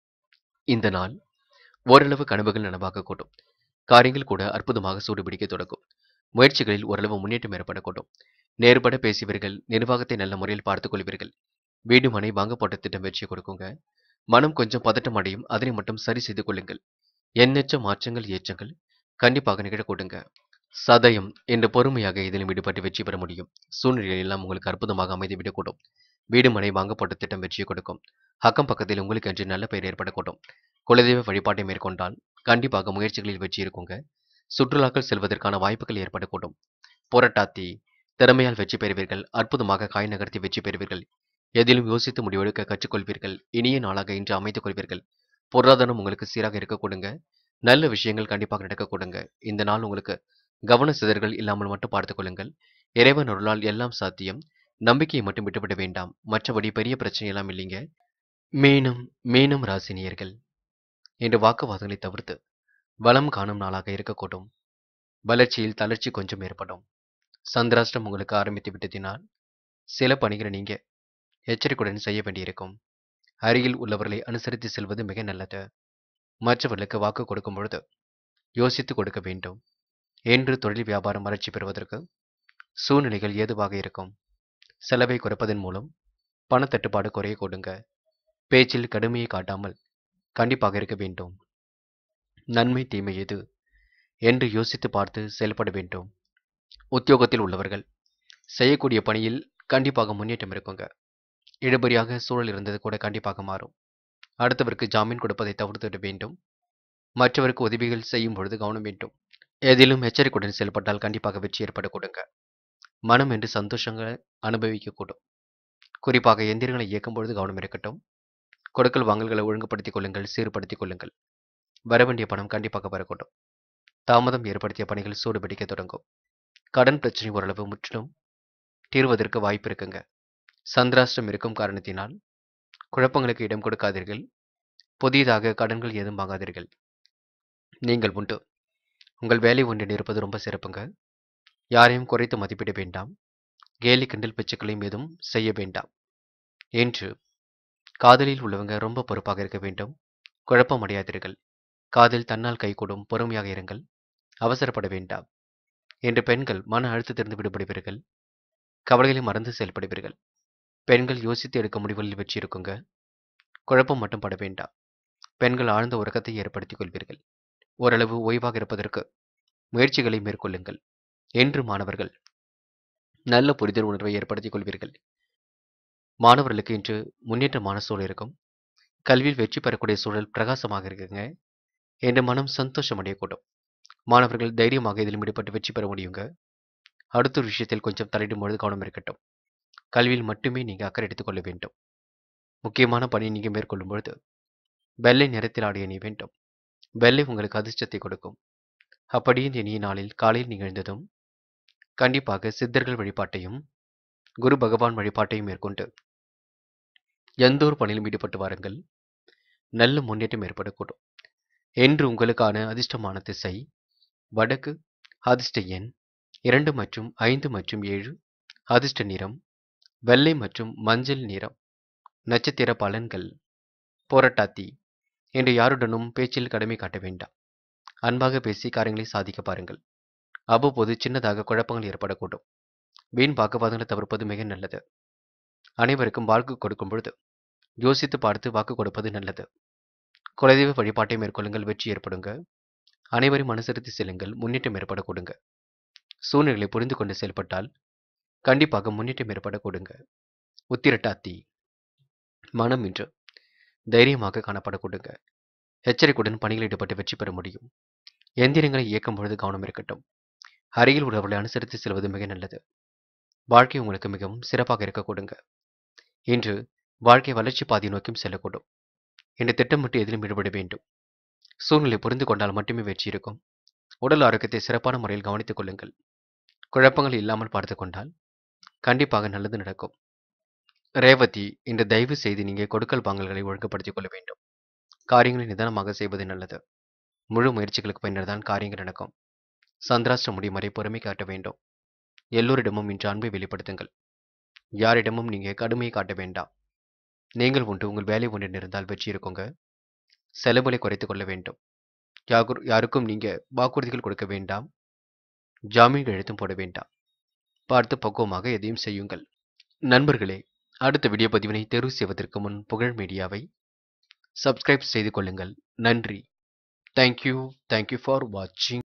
இந்த நாள் ஓரளவு கனவுகள் நனவாகக்கூடும் காரியங்கள் கூட அற்புதமாக சூடுபிடிக்க தொடங்கும் முயற்சிகளில் ஓரளவு முன்னேற்றம் ஏற்படக்கூடும் நேர்பட பேசுவீர்கள் நிர்வாகத்தை நல்ல முறையில் பார்த்துக் கொள்வீர்கள் வீடு மனை வாங்க போட்ட திட்டம் வெற்றியை கொடுக்குங்க மனம் கொஞ்சம் பதட்டம் அடையும் அதனை மட்டும் சரி செய்து கொள்ளுங்கள் எண்ணற்ற மாற்றங்கள் ஏற்றங்கள் கண்டிப்பாக நிகழக்கூடுங்க சதயம் என்று பொறுமையாக இதிலும் ஈடுபட்டு வெற்றி பெற முடியும் சூழ்நிலை எல்லாம் உங்களுக்கு அற்புதமாக அமைதி விடக்கூடும் வீடு மனை வாங்கப்பட்ட திட்டம் வெற்றியை கொடுக்கும் அக்கம் பக்கத்தில் உங்களுக்கு என்று நல்ல பெயர் ஏற்படக்கூடும் குலதெய்வ வழிபாட்டை மேற்கொண்டால் கண்டிப்பாக முயற்சிகளில் வெற்றி இருக்குங்க சுற்றுலாக்கள் செல்வதற்கான வாய்ப்புகள் ஏற்படக்கூடும் புரட்டாத்தி திறமையால் வெற்றி பெறுவீர்கள் அற்புதமாக காய் நகர்த்தி வெற்றி பெறுவீர்கள் எதிலும் யோசித்து முடிவெடுக்க கற்றுக்கொள்வீர்கள் இனிய நாளாக இன்று அமைத்துக் கொள்வீர்கள் பொருளாதாரம் உங்களுக்கு சீராக இருக்க கொடுங்க நல்ல விஷயங்கள் கண்டிப்பாக நடக்க கொடுங்க இந்த நாள் உங்களுக்கு கவன சிதறல்கள் இல்லாமல் மட்டும் பார்த்துக் கொள்ளுங்கள் இறைவன் அருளால் எல்லாம் சாத்தியம் நம்பிக்கையை மட்டும் விட்டுவிட வேண்டாம் மற்றபடி பெரிய பிரச்சனை எல்லாம் இல்லைங்க மீனம் மீனம் ராசினியர்கள் என்று வாக்குவாதங்களை தவிர்த்து வளம் காணும் நாளாக இருக்கக்கூடும் வளர்ச்சியில் தளர்ச்சி கொஞ்சம் ஏற்படும் சந்திராஷ்டம் உங்களுக்கு ஆரம்பித்து விட்டதினால் சில பணிகளை நீங்க எச்சரிக்கையுடன் செய்ய வேண்டியிருக்கும் அருகில் உள்ளவர்களை அனுசரித்து செல்வது மிக நல்லது மற்றவர்களுக்கு வாக்கு கொடுக்கும் பொழுது யோசித்து கொடுக்க வேண்டும் என்று தொழில் வியாபாரம் வளர்ச்சி பெறுவதற்கு சூழ்நிலைகள் ஏதுவாக இருக்கும் செலவை குறைப்பதன் மூலம் பணத்தட்டுப்பாடு குறைய கொடுங்க பேச்சில் கடுமையை காட்டாமல் கண்டிப்பாக இருக்க வேண்டும் நன்மை தீமை எது என்று யோசித்து பார்த்து செயல்பட வேண்டும் உத்தியோகத்தில் உள்ளவர்கள் செய்யக்கூடிய பணியில் கண்டிப்பாக முன்னேற்றம் இருக்குங்க இழுபறியாக சூழல் இருந்தது கூட கண்டிப்பாக மாறும் அடுத்தவருக்கு ஜாமீன் கொடுப்பதை தவிர்த்துவிட வேண்டும் மற்றவருக்கு உதவிகள் செய்யும் பொழுது கவனம் வேண்டும் எதிலும் எச்சரிக்கையுடன் செயல்பட்டால் கண்டிப்பாக வெற்றி ஏற்பட கொடுங்க மனம் என்று சந்தோஷங்களை அனுபவிக்கக்கூடும் குறிப்பாக எந்திரங்களை இயக்கும் பொழுது கவனம் இருக்கட்டும் கொடுக்கல் வாங்கல்களை ஒழுங்குபடுத்திக் கொள்ளுங்கள் சீர்படுத்திக் கொள்ளுங்கள் வரவேண்டிய பணம் கண்டிப்பாக வரக்கூடும் தாமதம் ஏற்படுத்திய பணிகள் சூடுபிடிக்க தொடங்கும் கடன் பிரச்சனை ஓரளவு முற்றிலும் தீர்வதற்கு வாய்ப்பு இருக்குங்க சந்திராஷ்டம் இருக்கும் காரணத்தினால் குழப்பங்களுக்கு இடம் கொடுக்காதீர்கள் புதியதாக கடன்கள் ஏதும் வாங்காதீர்கள் நீங்கள் உண்டு உங்கள் வேலை ஒன்றில் இருப்பது ரொம்ப சிறப்புங்க யாரையும் குறைத்து மதிப்பிட வேண்டாம் கேலி கிண்டல் பேச்சுக்களையும் எதுவும் செய்ய வேண்டாம் என்று காதலில் உள்ளவங்க ரொம்ப பொறுப்பாக இருக்க வேண்டும் குழப்பம் அடையாதீர்கள் காதல் தன்னால் கைகூடும் பொறுமையாக இருங்கள் அவசரப்பட வேண்டாம் என்று பெண்கள் மன அழுத்தத்திலிருந்து விடுபடுவீர்கள் கவலைகளை மறந்து செயல்படுவீர்கள் பெண்கள் யோசித்து எடுக்க முடிவுகளில் வெற்றி இருக்குங்க குழப்பம் மட்டும் பட வேண்டாம் பெண்கள் ஆழ்ந்த உறக்கத்தை ஏற்படுத்திக் கொள்வீர்கள் ஓரளவு ஓய்வாக இருப்பதற்கு முயற்சிகளை மேற்கொள்ளுங்கள் என்று மாணவர்கள் நல்ல புரிதல் உணர்வை ஏற்படுத்திக் கொள்வீர்கள் மாணவர்களுக்கு இன்று முன்னேற்றமான சூழல் இருக்கும் கல்வியில் வெற்றி பெறக்கூடிய சூழல் பிரகாசமாக இருக்குங்க என்று மனம் சந்தோஷம் அடையக்கூடும் மாணவர்கள் தைரியமாக இதில் ஈடுபட்டு வெற்றி பெற முடியுங்க அடுத்த ஒரு விஷயத்தில் கொஞ்சம் தலையிடும் பொழுது கவனம் இருக்கட்டும் கல்வியில் மட்டுமே நீங்க அக்கறை எடுத்துக்கொள்ள வேண்டும் முக்கியமான பணியை நீங்க மேற்கொள்ளும் பொழுது வெள்ளை நிறத்தில் ஆடிய நீ வேண்டும் வெள்ளை உங்களுக்கு அதிர்ஷ்டத்தை கொடுக்கும் அப்படியே இந்த இனிய நாளில் காலையில் நிகழ்ந்ததும் கண்டிப்பாக சித்தர்கள் வழிபாட்டையும் குரு பகவான் வழிபாட்டையும் மேற்கொண்டு எந்த ஒரு பணியிலும் ஈடுபட்டு வாருங்கள் நல்ல முன்னேற்றம் ஏற்படக்கூடும் என்று உங்களுக்கான அதிர்ஷ்டமான திசை வடக்கு அதிர்ஷ்ட எண் இரண்டு மற்றும் ஐந்து மற்றும் ஏழு அதிர்ஷ்ட நிறம் வெள்ளை மற்றும் மஞ்சள் நிறம் நட்சத்திர பலன்கள் போராட்டாத்தி என்று யாருடனும் பேச்சில் கடமை காட்ட வேண்டாம் அன்பாக பேசி காரியங்களை சாதிக்க பாருங்கள் அவ்வப்போது சின்னதாக குழப்பங்கள் ஏற்படக்கூடும் வீண் வாக்குவாதங்களை தவிர்ப்பது மிக நல்லது அனைவருக்கும் வாக்கு கொடுக்கும் பொழுது யோசித்து பார்த்து வாக்கு கொடுப்பது நல்லது குலதெய்வ வழிபாட்டை மேற்கொள்ளுங்கள் வெற்றி ஏற்படுங்க அனைவரையும் அனுசரித்து செல்லுங்கள் முன்னேற்றம் ஏற்பட கொடுங்க சூழ்நிலைகளை புரிந்து கொண்டு செயல்பட்டால் கண்டிப்பாக முன்னேற்றம் ஏற்பட கொடுங்க உத்திரட்டாத்தி மனம் இன்று தைரியமாக காணப்பட கொடுங்க எச்சரிக்கையுடன் பணியில் ஈடுபட்டு வெற்றி பெற முடியும் எந்திரங்களை இயக்கும் பொழுது கவனம் இருக்கட்டும் அருகில் உள்ளவர்களை அனுசரித்து செல்வது மிக நல்லது வாழ்க்கை உங்களுக்கு மிகவும் சிறப்பாக இருக்க கொடுங்க இன்று வாழ்க்கை வளர்ச்சி பாதை நோக்கியும் செல்லக்கூடும் இன்று திட்டமிட்டு எதிலும் ஈடுபட வேண்டும் சூழ்நிலை புரிந்து கொண்டால் மட்டுமே வெற்றி இருக்கும் உடல் ஆரோக்கியத்தை சிறப்பான முறையில் கவனித்துக் கொள்ளுங்கள் குழப்பங்கள் இல்லாமல் பார்த்து கொண்டால் கண்டிப்பாக நல்லது நடக்கும் ரேவதி இன்று தயவு செய்து நீங்கள் கொடுக்கல் வாங்கல்களை ஒழுங்குபடுத்திக் கொள்ள வேண்டும் காரியங்களை நிதானமாக செய்வது நல்லது முழு முயற்சிகளுக்கு பின்னர் தான் காரியங்கள் நடக்கும் சந்திராஷ்டிர முடியும் வரை பொறுமை காட்ட வேண்டும் எல்லோரிடமும் இன்று அன்பை வெளிப்படுத்துங்கள் யாரிடமும் நீங்கள் கடுமையை காட்ட வேண்டாம் நீங்கள் ஒன்று உங்கள் வேலை ஒன்றில் இருந்தால் வெற்றி இருக்குங்க செலவுகளை குறைத்துக் கொள்ள வேண்டும் யாரு யாருக்கும் நீங்க வாக்குறுதிகள் கொடுக்க வேண்டாம் ஜாமீன் எழுத்தும் போட வேண்டாம் பார்த்து பக்குவமாக எதையும் செய்யுங்கள் நண்பர்களே அடுத்த வீடியோ பதிவினை தேர்வு செய்வதற்கு முன் புகழ் மீடியாவை சப்ஸ்கிரைப் செய்து கொள்ளுங்கள் நன்றி தேங்க்யூ தேங்க்யூ ஃபார் வாட்சிங்